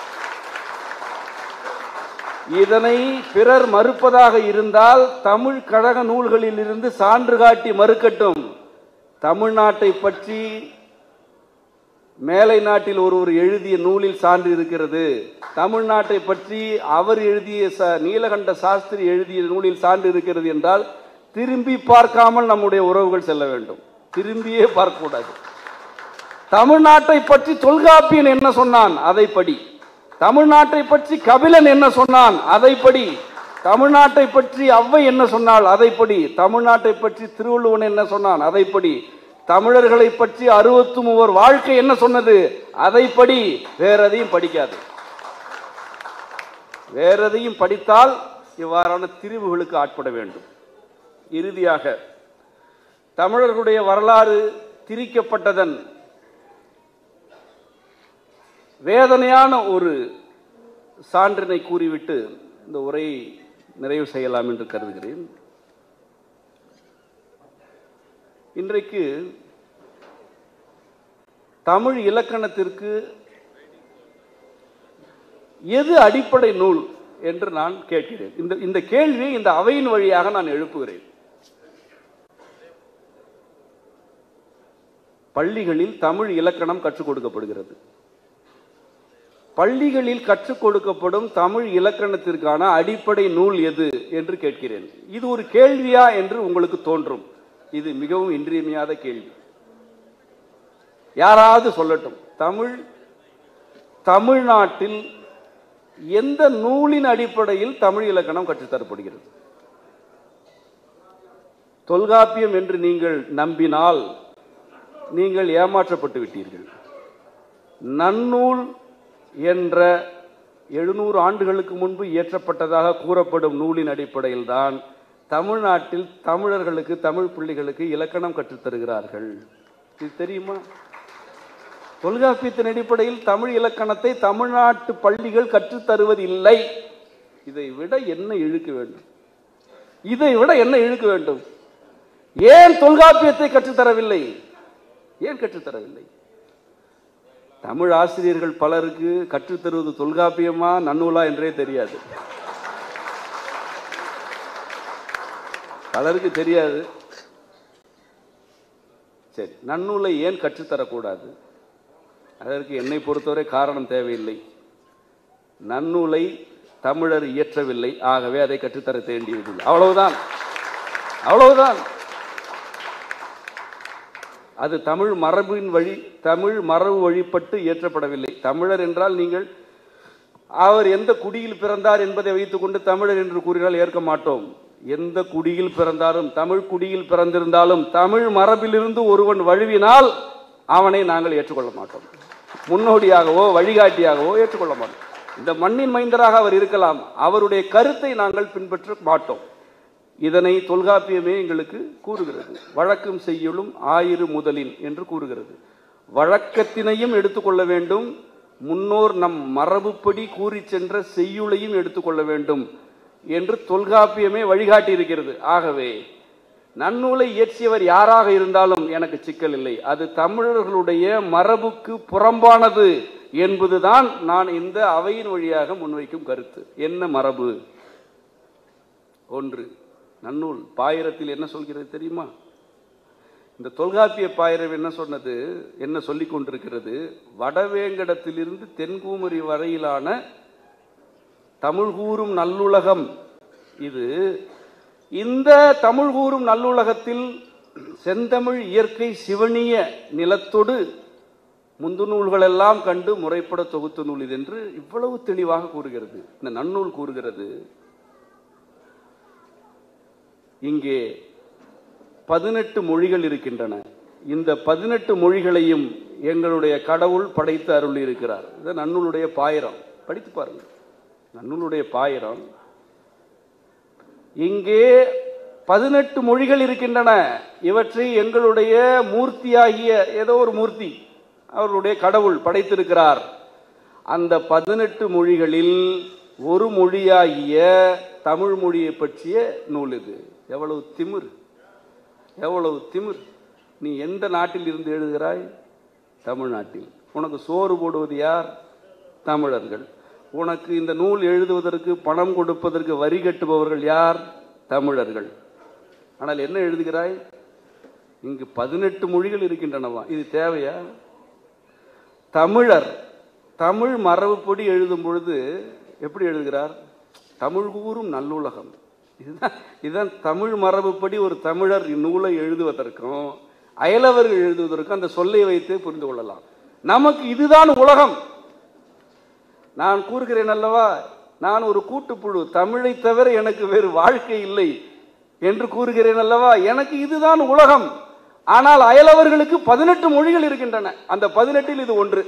இதனை பிறர் மறுப்பதாக இருந்தால் தமிழ் கழக நூல்களில் இருந்து சான்று காட்டி மறுக்கட்டும் தமிழ்நாட்டை பற்றி மேலை நாட்டில் ஒருவர் எழுதிய நூலில் சான்று இருக்கிறது தமிழ்நாட்டை பற்றி அவர் எழுதிய ச நீலகண்ட சாஸ்திரி எழுதிய நூலில் சான்று இருக்கிறது என்றால் திரும்பி பார்க்காமல் நம்முடைய உறவுகள் செல்ல வேண்டும் திரும்பியே பார்க்கக்கூடாது தமிழ்நாட்டை பற்றி தொல்காப்பியன் என்ன சொன்னான் அதை படி தமிழ்நாட்டை பற்றி கபிலன் என்ன சொன்னான் அதை படி தமிழ்நாட்டை பற்றி அவ்வை என்ன சொன்னாள் அதை படி தமிழ்நாட்டை பற்றி திருவள்ளுவன் என்ன சொன்னான் அதை படி தமிழர்களை பற்றி அறுபத்தி மூவர் வாழ்க்கை என்ன சொன்னது அதை படி வேற எதையும் படிக்காது வேற எதையும் படித்தால் இவ்வாறான திரிவுகளுக்கு ஆட்பட வேண்டும் இறுதியாக தமிழர்களுடைய வரலாறு திரிக்கப்பட்டதன் வேதனையான ஒரு சான்றினை கூறிவிட்டு இந்த உரையை நிறைவு செய்யலாம் என்று கருதுகிறேன் இன்றைக்கு தமிழ் இலக்கணத்திற்கு எது அடிப்படை நூல் என்று நான் கேட்கிறேன் இந்த இந்த கேள்வியை இந்த அவையின் வழியாக நான் எழுப்புகிறேன் பள்ளிகளில் தமிழ் இலக்கணம் கற்றுக் கொடுக்கப்படுகிறது பள்ளிகளில் கற்றுக் கொடுக்கப்படும் தமிழ் இலக்கணத்திற்கான அடிப்படை நூல் எது என்று கேட்கிறேன் இது ஒரு கேள்வியா என்று உங்களுக்கு தோன்றும் இது மிகவும் இன்றியமையாத கேள்வி யாராவது சொல்லட்டும் தமிழ் தமிழ்நாட்டில் எந்த நூலின் அடிப்படையில் தமிழ் இலக்கணம் கற்றுத்தரப்படுகிறது தொல்காப்பியம் என்று நீங்கள் நம்பினால் நீங்கள் ஏமாற்றப்பட்டு விட்டீர்கள் நன்னூல் என்ற எழுநூறு ஆண்டுகளுக்கு முன்பு இயற்றப்பட்டதாக கூறப்படும் நூலின் அடிப்படையில் தான் தமிழ்நாட்டில் தமிழர்களுக்கு தமிழ் பிள்ளைகளுக்கு இலக்கணம் கற்றுத்தருகிறார்கள் இது தெரியுமா தொல்காப்பியத்தின் அடிப்படையில் தமிழ் இலக்கணத்தை தமிழ்நாட்டு பள்ளிகள் கற்றுத்தருவதில்லை இதை விட என்ன இழுக்க வேண்டும் இதை விட என்ன இழுக்க வேண்டும் ஏன் தொல்காப்பியத்தை கற்றுத்தரவில்லை ஏன் கற்றுத்தரவில்லை தமிழ் ஆசிரியர்கள் பலருக்கு கற்றுத்தருவது தொல்காப்பியமா நன்னூலா என்றே தெரியாது பலருக்கு தெரியாது சரி நன்னூலை ஏன் கற்றுத்தரக்கூடாது அதற்கு என்னை பொறுத்தவரை காரணம் தேவையில்லை நன்னூலை தமிழர் இயற்றவில்லை ஆகவே அதை கற்றுத்தர வேண்டியதில்லை அவ்வளவுதான் அவ்வளவுதான் அது தமிழ் மரபின் வழி தமிழ் மரபு வழிபட்டு இயற்றப்படவில்லை தமிழர் என்றால் நீங்கள் அவர் எந்த குடியில் பிறந்தார் என்பதை வைத்துக்கொண்டு தமிழர் என்று கூறினால் ஏற்க மாட்டோம் எந்த குடியில் பிறந்தாலும் தமிழ் குடியில் பிறந்திருந்தாலும் தமிழ் மரபிலிருந்து ஒருவன் வழுவினால் அவனை நாங்கள் ஏற்றுக்கொள்ள மாட்டோம் முன்னோடியாகவோ வழிகாட்டியாகவோ ஏற்றுக்கொள்ள மாட்டோம் இந்த மண்ணின் மைந்தராக அவர் இருக்கலாம் அவருடைய கருத்தை நாங்கள் பின்பற்ற மாட்டோம் இதனை தொல்காப்பியமே எங்களுக்கு கூறுகிறது வழக்கும் செய்யுளும் ஆயிரு முதலின் என்று கூறுகிறது வழக்கத்தினையும் எடுத்துக்கொள்ள வேண்டும் முன்னோர் நம் மரபுப்படி கூறி சென்ற செய்யுளையும் எடுத்துக்கொள்ள வேண்டும் என்று தொல்காப்பியமே வழிகாட்டி இருக்கிறது ஆகவே நன்னூலை இயற்றியவர் யாராக இருந்தாலும் எனக்கு சிக்கல் இல்லை அது தமிழர்களுடைய மரபுக்கு புறம்பானது என்பதுதான் நான் இந்த அவையின் வழியாக முன்வைக்கும் கருத்து என்ன மரபு ஒன்று நன்னூல் பாயிரத்தில் என்ன சொல்கிறது தெரியுமா இந்த தொல்காப்பிய பாயிரம் என்ன சொன்னது என்ன சொல்லிக் கொண்டிருக்கிறது வடவேங்கடத்திலிருந்து தென்கூமரி வரையிலான தமிழ் கூறும் நல்லுலகம் இது இந்த தமிழ் கூறும் நல்லுலகத்தில் செந்தமிழ் இயற்கை சிவனிய நிலத்தொடு முந்து நூல்களெல்லாம் கண்டு முறைப்பட தொகுத்த நூல் இது என்று இவ்வளவு தெளிவாக கூறுகிறது இந்த நன்னூல் கூறுகிறது இங்கே பதினெட்டு மொழிகள் இருக்கின்றன இந்த பதினெட்டு மொழிகளையும் எங்களுடைய கடவுள் படைத்து அருள் இருக்கிறார் இது நன்னூலுடைய பாயிரம் படித்து பாருங்க நன்னூலுடைய பாயிரம் இங்கே பதினெட்டு மொழிகள் இருக்கின்றன இவற்றை எங்களுடைய மூர்த்தியாகிய ஏதோ ஒரு மூர்த்தி அவருடைய கடவுள் படைத்திருக்கிறார் அந்த பதினெட்டு மொழிகளில் ஒரு மொழியாகிய தமிழ் மொழியை பற்றிய நூல் இது எவ்வளவு திமிர் எவ்வளவு திமிர் நீ எந்த நாட்டில் இருந்து எழுதுகிறாய் தமிழ்நாட்டில் உனக்கு சோறு போடுவது யார் தமிழர்கள் உனக்கு இந்த நூல் எழுதுவதற்கு பணம் கொடுப்பதற்கு வரி கட்டுபவர்கள் யார் தமிழர்கள் ஆனால் என்ன எழுதுகிறாய் இங்கு பதினெட்டு மொழிகள் இருக்கின்றனவா இது தேவையா தமிழர் தமிழ் மரபுப்படி எழுதும் பொழுது எப்படி எழுதுகிறார் தமிழ் கூறும் நல்லுலகம் இதுதான் இதுதான் தமிழ் மரபுப்படி ஒரு தமிழர் இந்நூலை எழுதுவதற்கும் அயலவர்கள் எழுதுவதற்கும் அந்த சொல்லை வைத்தே புரிந்து கொள்ளலாம் நமக்கு இதுதான் உலகம் நான் கூறுகிறேன் அல்லவா நான் ஒரு கூட்டுப்புழு தமிழை தவிர எனக்கு வேறு வாழ்க்கை இல்லை என்று கூறுகிறேன் அல்லவா எனக்கு இதுதான் உலகம் ஆனால் அயலவர்களுக்கு பதினெட்டு மொழிகள் இருக்கின்றன அந்த பதினெட்டில் இது ஒன்று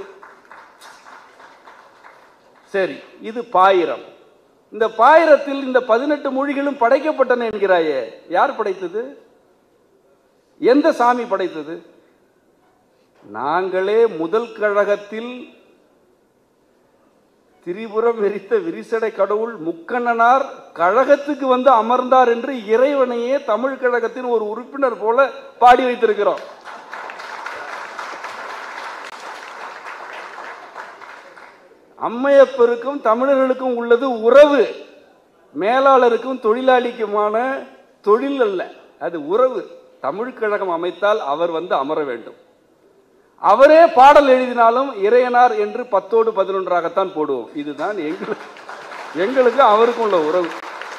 சரி இது பாயிரம் இந்த பாயிரத்தில் இந்த பதினெட்டு மொழிகளும் படைக்கப்பட்டன என்கிறாயே யார் படைத்தது எந்த சாமி படைத்தது நாங்களே முதல் கழகத்தில் திரிபுரம் எரித்த விரிசடை கடவுள் முக்கண்ணனார் கழகத்துக்கு வந்து அமர்ந்தார் என்று இறைவனையே தமிழ் கழகத்தின் ஒரு உறுப்பினர் போல பாடி வைத்திருக்கிறோம் அம்மையப்பருக்கும் தமிழர்களுக்கும் உள்ளது உறவு மேலாளருக்கும் தொழிலாளிக்குமான தொழில் அல்ல அது உறவு தமிழ் கழகம் அமைத்தால் அவர் வந்து அமர வேண்டும் அவரே பாடல் எழுதினாலும் இறையனார் என்று பத்தோடு பதினொன்றாகத்தான் போடுவோம் இதுதான் எங்களுக்கு எங்களுக்கு அவருக்கும் உள்ள உறவு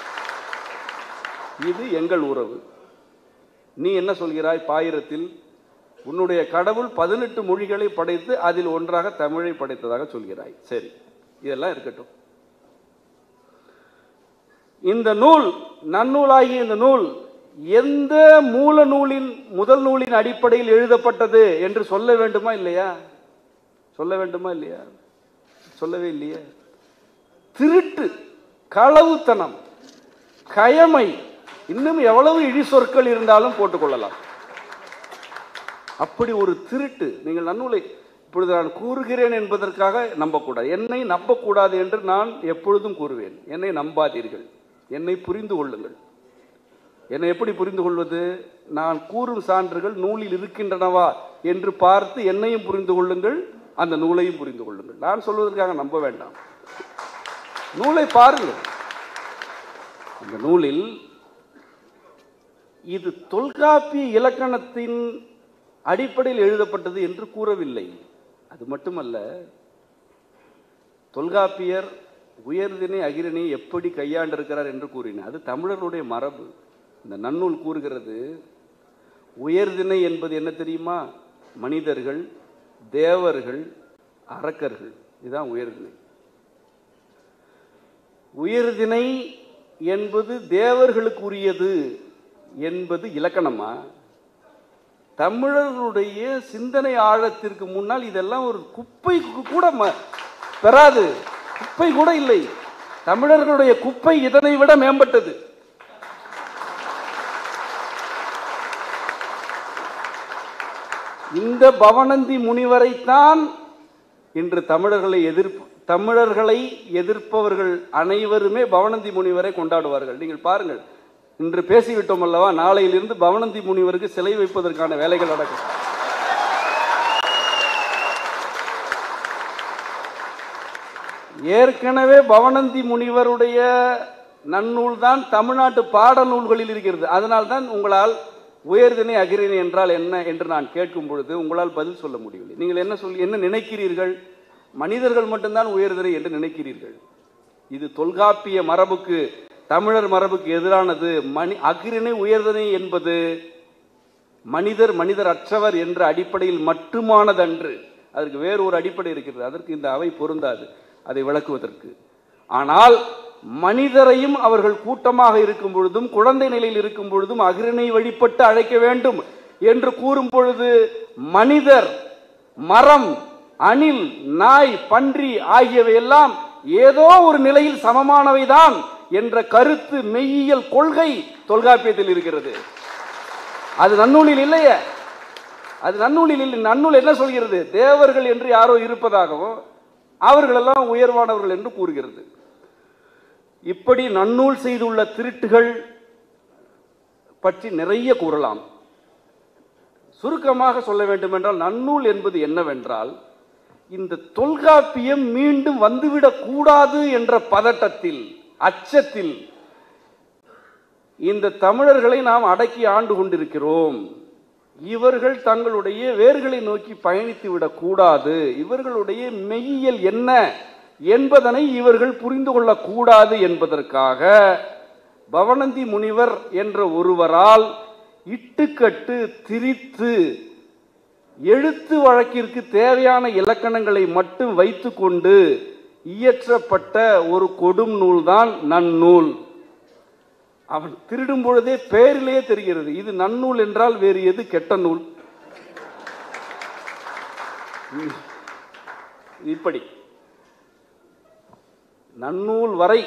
இது எங்கள் உறவு நீ என்ன சொல்கிறாய் பாயிரத்தில் உன்னுடைய கடவுள் பதினெட்டு மொழிகளை படைத்து அதில் ஒன்றாக தமிழை படைத்ததாக சொல்கிறாய் சரி இதெல்லாம் இருக்கட்டும் இந்த நூல் நன்னூலாகிய இந்த நூல் எந்த மூல நூலின் முதல் நூலின் அடிப்படையில் எழுதப்பட்டது என்று சொல்ல வேண்டுமா இல்லையா சொல்ல வேண்டுமா இல்லையா சொல்லவே இல்லையே திருட்டு களவுத்தனம் கயமை இன்னும் எவ்வளவு இழி சொற்கள் இருந்தாலும் போட்டுக்கொள்ளலாம் அப்படி ஒரு திருட்டு நீங்கள் நன்னூலை இப்பொழுது நான் கூறுகிறேன் என்பதற்காக நம்பக்கூடாது என்னை நம்பக்கூடாது என்று நான் எப்பொழுதும் கூறுவேன் என்னை நம்பாதீர்கள் என்னை புரிந்து கொள்ளுங்கள் என்னை எப்படி புரிந்து கொள்வது நான் கூறும் சான்றுகள் நூலில் இருக்கின்றனவா என்று பார்த்து என்னையும் புரிந்து கொள்ளுங்கள் அந்த நூலையும் புரிந்து கொள்ளுங்கள் நான் சொல்வதற்காக நம்ப வேண்டாம் நூலை பாருங்கள் அந்த நூலில் இது தொல்காப்பிய இலக்கணத்தின் அடிப்படையில் எழுதப்பட்டது என்று கூறவில்லை அது மட்டுமல்ல தொல்காப்பியர் உயர்தினை அகிரினை எப்படி கையாண்டிருக்கிறார் என்று கூறினார் அது தமிழர்களுடைய மரபு இந்த நன்னூல் கூறுகிறது உயர்தினை என்பது என்ன தெரியுமா மனிதர்கள் தேவர்கள் அரக்கர்கள் இதுதான் உயர்தினை உயர்தினை என்பது தேவர்களுக்குரியது என்பது இலக்கணமா தமிழர்களுடைய சிந்தனை ஆழத்திற்கு முன்னால் இதெல்லாம் ஒரு குப்பை கூட ம- பெறாது குப்பை கூட இல்லை தமிழர்களுடைய குப்பை இதனை விட மேம்பட்டது இந்த பவனந்தி முனிவரைத்தான் இன்று தமிழர்களை எதிர்ப்பு தமிழர்களை எதிர்ப்பவர்கள் அனைவருமே பவனந்தி முனிவரை கொண்டாடுவார்கள் நீங்கள் பாருங்கள் இன்று பேசிவிட்டோம் அல்லவா நாளையிலிருந்து பவனந்தி முனிவருக்கு சிலை வைப்பதற்கான வேலைகள் நடக்கும் ஏற்கனவே பவனந்தி முனிவருடைய நன்னூல் தான் தமிழ்நாட்டு பாடநூல்களில் இருக்கிறது அதனால்தான் உங்களால் உயர்தினை அகிரிணை என்றால் என்ன என்று நான் கேட்கும் பொழுது உங்களால் பதில் சொல்ல முடியவில்லை நீங்கள் என்ன சொல்லி என்ன நினைக்கிறீர்கள் மனிதர்கள் மட்டும்தான் உயர்தினை என்று நினைக்கிறீர்கள் இது தொல்காப்பிய மரபுக்கு தமிழர் மரபுக்கு எதிரானது மணி அகிரிணை உயர்தினை என்பது மனிதர் மனிதர் அற்றவர் என்ற அடிப்படையில் மட்டுமானதன்று அதற்கு வேறு ஒரு அடிப்படை இருக்கிறது அதற்கு இந்த அவை பொருந்தாது அதை விளக்குவதற்கு ஆனால் மனிதரையும் அவர்கள் கூட்டமாக இருக்கும் பொழுதும் குழந்தை நிலையில் இருக்கும் பொழுதும் அகிரிணை வழிபட்டு அழைக்க வேண்டும் என்று கூறும் பொழுது மனிதர் மரம் அணில் நாய் பன்றி ஆகியவை எல்லாம் ஏதோ ஒரு நிலையில் சமமானவைதான் என்ற கருத்து மெய்யியல் கொள்கை தொல்காப்பியத்தில் இருக்கிறது அது நன்னூலில் இல்லையே அது நன்னூலில் இல்லை நன்னூல் என்ன சொல்கிறது தேவர்கள் என்று யாரோ இருப்பதாகவும் அவர்களெல்லாம் உயர்வானவர்கள் என்று கூறுகிறது இப்படி நன்னூல் செய்துள்ள திருட்டுகள் பற்றி நிறைய கூறலாம் சுருக்கமாக சொல்ல வேண்டுமென்றால் நன்னூல் என்பது என்னவென்றால் இந்த தொல்காப்பியம் மீண்டும் வந்துவிடக் கூடாது என்ற பதட்டத்தில் அச்சத்தில் இந்த தமிழர்களை நாம் அடக்கி ஆண்டு கொண்டிருக்கிறோம் இவர்கள் தங்களுடைய வேர்களை நோக்கி பயணித்து விடக்கூடாது இவர்களுடைய மெய்யியல் என்ன என்பதனை இவர்கள் புரிந்து கொள்ளக்கூடாது என்பதற்காக பவனந்தி முனிவர் என்ற ஒருவரால் இட்டுக்கட்டு திரித்து எழுத்து வழக்கிற்கு தேவையான இலக்கணங்களை மட்டும் வைத்துக்கொண்டு இயற்றப்பட்ட ஒரு கொடும் நூல்தான் நன்னூல் அவன் திருடும் பொழுதே பெயரிலேயே தெரிகிறது இது நன்னூல் என்றால் வேறு எது கெட்ட நூல் ம். இப்படி நன்னூல் வரை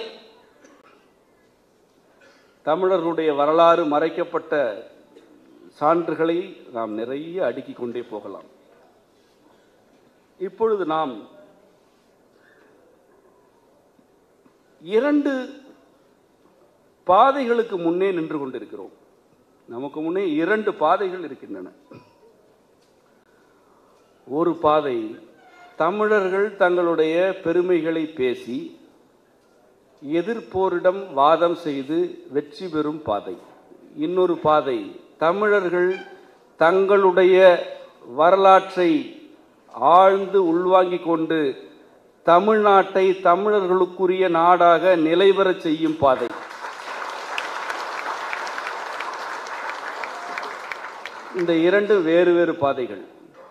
தமிழர்களுடைய வரலாறு மறைக்கப்பட்ட சான்றுகளை நாம் நிறைய அடுக்கிக் கொண்டே போகலாம் இப்பொழுது நாம் இரண்டு பாதைகளுக்கு முன்னே நின்று கொண்டிருக்கிறோம் நமக்கு முன்னே இரண்டு பாதைகள் இருக்கின்றன ஒரு பாதை தமிழர்கள் தங்களுடைய பெருமைகளை பேசி எதிர்ப்போரிடம் வாதம் செய்து வெற்றி பெறும் பாதை இன்னொரு பாதை தமிழர்கள் தங்களுடைய வரலாற்றை ஆழ்ந்து உள்வாங்கிக் கொண்டு தமிழ்நாட்டை தமிழர்களுக்குரிய நாடாக நிலைபெறச் செய்யும் பாதை இந்த இரண்டு வேறு வேறு பாதைகள்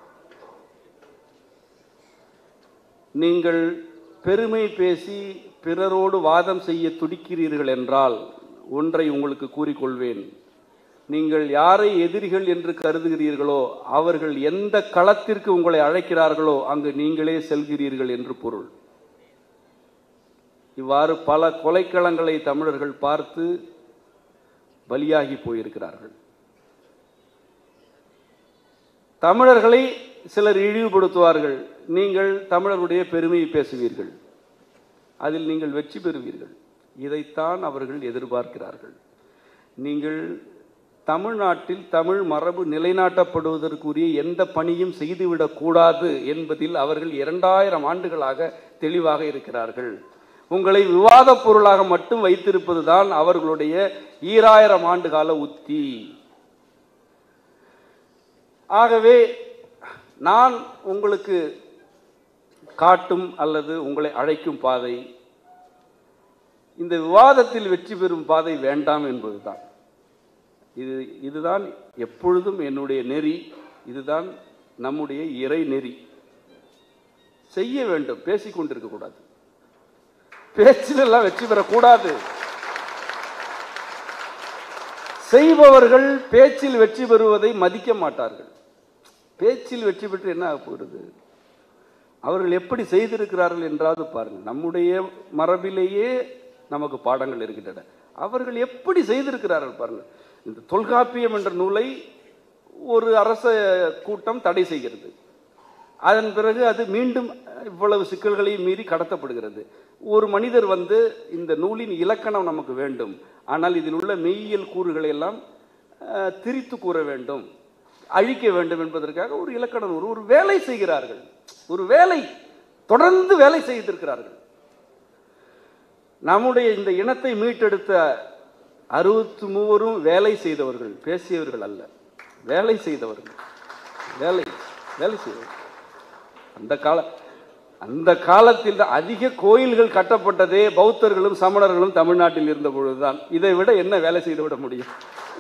நீங்கள் பெருமை பேசி பிறரோடு வாதம் செய்ய துடிக்கிறீர்கள் என்றால் ஒன்றை உங்களுக்கு கூறிக்கொள்வேன் நீங்கள் யாரை எதிரிகள் என்று கருதுகிறீர்களோ அவர்கள் எந்த களத்திற்கு உங்களை அழைக்கிறார்களோ அங்கு நீங்களே செல்கிறீர்கள் என்று பொருள் இவ்வாறு பல கொலைக்களங்களை தமிழர்கள் பார்த்து பலியாகி போயிருக்கிறார்கள் தமிழர்களை சிலர் இழிவுபடுத்துவார்கள் நீங்கள் தமிழருடைய பெருமையை பேசுவீர்கள் அதில் நீங்கள் வெற்றி பெறுவீர்கள் இதைத்தான் அவர்கள் எதிர்பார்க்கிறார்கள் நீங்கள் தமிழ்நாட்டில் தமிழ் மரபு நிலைநாட்டப்படுவதற்குரிய எந்த பணியும் செய்துவிடக் கூடாது என்பதில் அவர்கள் இரண்டாயிரம் ஆண்டுகளாக தெளிவாக இருக்கிறார்கள் உங்களை விவாதப் பொருளாக மட்டும் வைத்திருப்பதுதான் அவர்களுடைய ஈராயிரம் ஆண்டு கால உத்தி ஆகவே நான் உங்களுக்கு காட்டும் அல்லது உங்களை அழைக்கும் பாதை இந்த விவாதத்தில் வெற்றி பெறும் பாதை வேண்டாம் என்பதுதான் இது இதுதான் எப்பொழுதும் என்னுடைய நெறி இதுதான் நம்முடைய இறை நெறி செய்ய வேண்டும் பேசிக் கொண்டிருக்க கூடாது பேச்சிலெல்லாம் வெற்றி பெறக்கூடாது செய்பவர்கள் பேச்சில் வெற்றி பெறுவதை மதிக்க மாட்டார்கள் பேச்சில் வெற்றி பெற்று என்ன ஆகப் போகிறது அவர்கள் எப்படி செய்திருக்கிறார்கள் என்றாவது பாருங்கள் நம்முடைய மரபிலேயே நமக்கு பாடங்கள் இருக்கின்றன அவர்கள் எப்படி செய்திருக்கிறார்கள் பாருங்கள் இந்த தொல்காப்பியம் என்ற நூலை ஒரு அரச கூட்டம் தடை செய்கிறது அதன் பிறகு அது மீண்டும் இவ்வளவு சிக்கல்களையும் மீறி கடத்தப்படுகிறது ஒரு மனிதர் வந்து இந்த நூலின் இலக்கணம் நமக்கு வேண்டும் ஆனால் இதில் உள்ள மெய்யியல் கூறுகளை எல்லாம் அஹ், திரித்து கூற வேண்டும் அழிக்க வேண்டும் என்பதற்காக ஒரு இலக்கண நூறு ஒரு வேலை செய்கிறார்கள் ஒரு வேலை தொடர்ந்து வேலை செய்திருக்கிறார்கள் நம்முடைய இந்த இனத்தை மீட்டெடுத்த அறுபத்தி மூவரும் வேலை செய்தவர்கள் பேசியவர்கள் அல்ல வேலை செய்தவர்கள் வேலை வேலை செய்தவர்கள் அந்த கால அந்த காலத்தில் தான் அதிக கோயில்கள் கட்டப்பட்டதே பௌத்தர்களும் சமணர்களும் தமிழ்நாட்டில் இருந்த பொழுதுதான் இதை விட என்ன வேலை செய்து விட முடியும்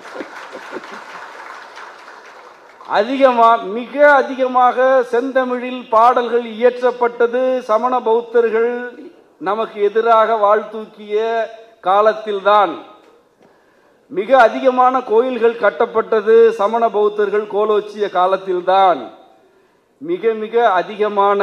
அதிகமா மிக அதிகமாக செந்தமிழில் பாடல்கள் இயற்றப்பட்டது சமண பௌத்தர்கள் நமக்கு எதிராக வாழ்த்தூக்கிய காலத்தில்தான் மிக அதிகமான கோயில்கள் கட்டப்பட்டது சமண பௌத்தர்கள் கோலோச்சிய காலத்தில்தான் மிக மிக அதிகமான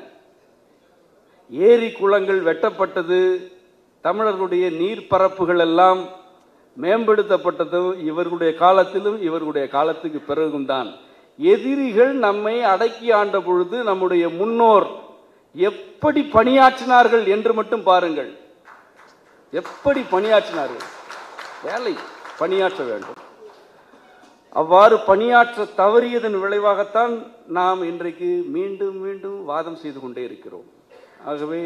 ஏரி குளங்கள் வெட்டப்பட்டது தமிழர்களுடைய நீர்ப்பரப்புகள் எல்லாம் மேம்படுத்தப்பட்டதும் இவர்களுடைய காலத்திலும் இவர்களுடைய காலத்துக்கு பிறகும் தான் எதிரிகள் நம்மை அடக்கி ஆண்ட பொழுது நம்முடைய முன்னோர் எப்படி பணியாற்றினார்கள் என்று மட்டும் பாருங்கள் எப்படி பணியாற்றினார்கள் வேலை பணியாற்ற வேண்டும் அவ்வாறு பணியாற்ற தவறியதன் விளைவாகத்தான் நாம் இன்றைக்கு மீண்டும் மீண்டும் வாதம் செய்து கொண்டே இருக்கிறோம் ஆகவே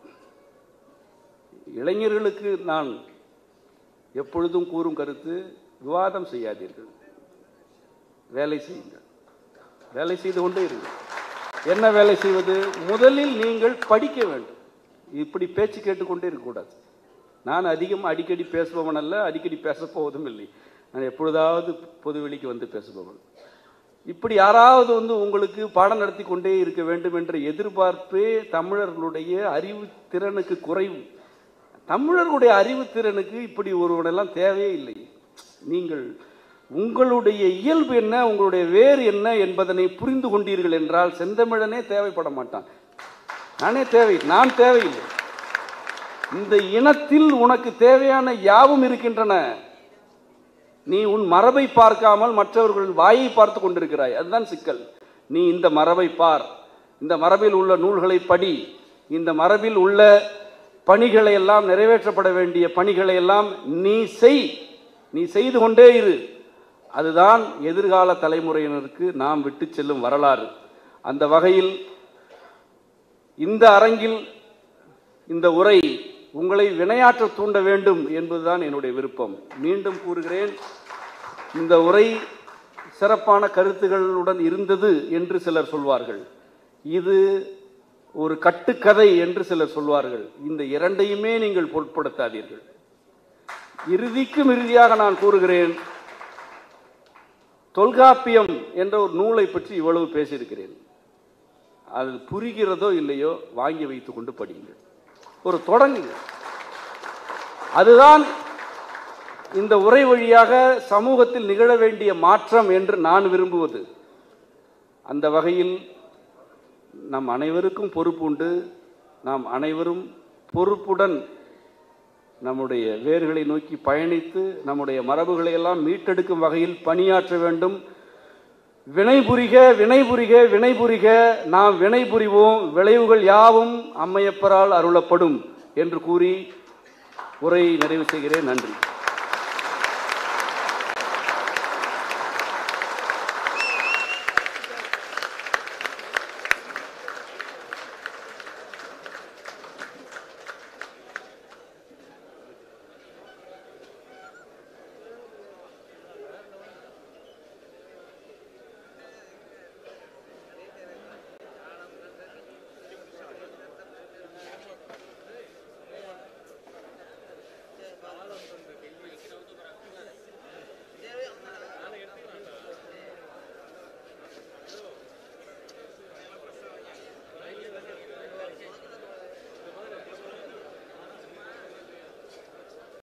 இளைஞர்களுக்கு நான் எப்பொழுதும் கூறும் கருத்து விவாதம் செய்யாதீர்கள் வேலை செய்யுங்கள் வேலை செய்து கொண்டே இருங்கள் என்ன வேலை செய்வது முதலில் நீங்கள் படிக்க வேண்டும் இப்படி பேச்சு கேட்டுக்கொண்டே இருக்கக்கூடாது நான் அதிகம் அடிக்கடி பேசுபவன் அல்ல அடிக்கடி பேசப் போவதும் இல்லை நான் எப்பொழுதாவது பொதுவெளிக்கு வந்து பேசுபவன் இப்படி யாராவது வந்து உங்களுக்கு பாடம் நடத்தி கொண்டே இருக்க வேண்டும் என்ற எதிர்பார்ப்பே தமிழர்களுடைய அறிவு திறனுக்கு குறைவு தமிழர்களுடைய அறிவு திறனுக்கு இப்படி ஒருவனெல்லாம் தேவையே இல்லை நீங்கள் உங்களுடைய இயல்பு என்ன உங்களுடைய வேறு என்ன என்பதனை புரிந்து கொண்டீர்கள் என்றால் செந்தமிழனே தேவைப்பட மாட்டான் நானே தேவை நான் தேவையில்லை இந்த இனத்தில் உனக்கு தேவையான யாவும் இருக்கின்றன நீ உன் மரபை பார்க்காமல் மற்றவர்கள் வாயை பார்த்து கொண்டிருக்கிறாய் அதுதான் சிக்கல் நீ இந்த மரபை பார் இந்த மரபில் உள்ள நூல்களை படி இந்த மரபில் உள்ள பணிகளை எல்லாம் நிறைவேற்றப்பட வேண்டிய பணிகளை எல்லாம் நீ செய் நீ செய்து கொண்டே இரு அதுதான் எதிர்கால தலைமுறையினருக்கு நாம் விட்டு செல்லும் வரலாறு அந்த வகையில் இந்த அரங்கில் இந்த உரை உங்களை வினையாற்ற தூண்ட வேண்டும் என்பதுதான் என்னுடைய விருப்பம் மீண்டும் கூறுகிறேன் இந்த உரை சிறப்பான கருத்துகளுடன் இருந்தது என்று சிலர் சொல்வார்கள் இது ஒரு கட்டுக்கதை என்று சிலர் சொல்வார்கள் இந்த இரண்டையுமே நீங்கள் பொருட்படுத்தாதீர்கள் இறுதிக்கும் இறுதியாக நான் கூறுகிறேன் தொல்காப்பியம் என்ற ஒரு நூலை பற்றி இவ்வளவு பேசியிருக்கிறேன் அது புரிகிறதோ இல்லையோ வாங்கி வைத்துக் கொண்டு படியுங்கள் ஒரு தொடங்குங்க அதுதான் இந்த உரை வழியாக சமூகத்தில் நிகழ வேண்டிய மாற்றம் என்று நான் விரும்புவது அந்த வகையில் நம் அனைவருக்கும் பொறுப்பு உண்டு நாம் அனைவரும் பொறுப்புடன் நம்முடைய வேர்களை நோக்கி பயணித்து நம்முடைய மரபுகளை எல்லாம் மீட்டெடுக்கும் வகையில் பணியாற்ற வேண்டும் வினைபுரிக வினைபுரிக வினைபுரிக நாம் வினை புரிவோம் விளைவுகள் யாவும் அம்மையப்பரால் அருளப்படும் என்று கூறி உரை நிறைவு செய்கிறேன் நன்றி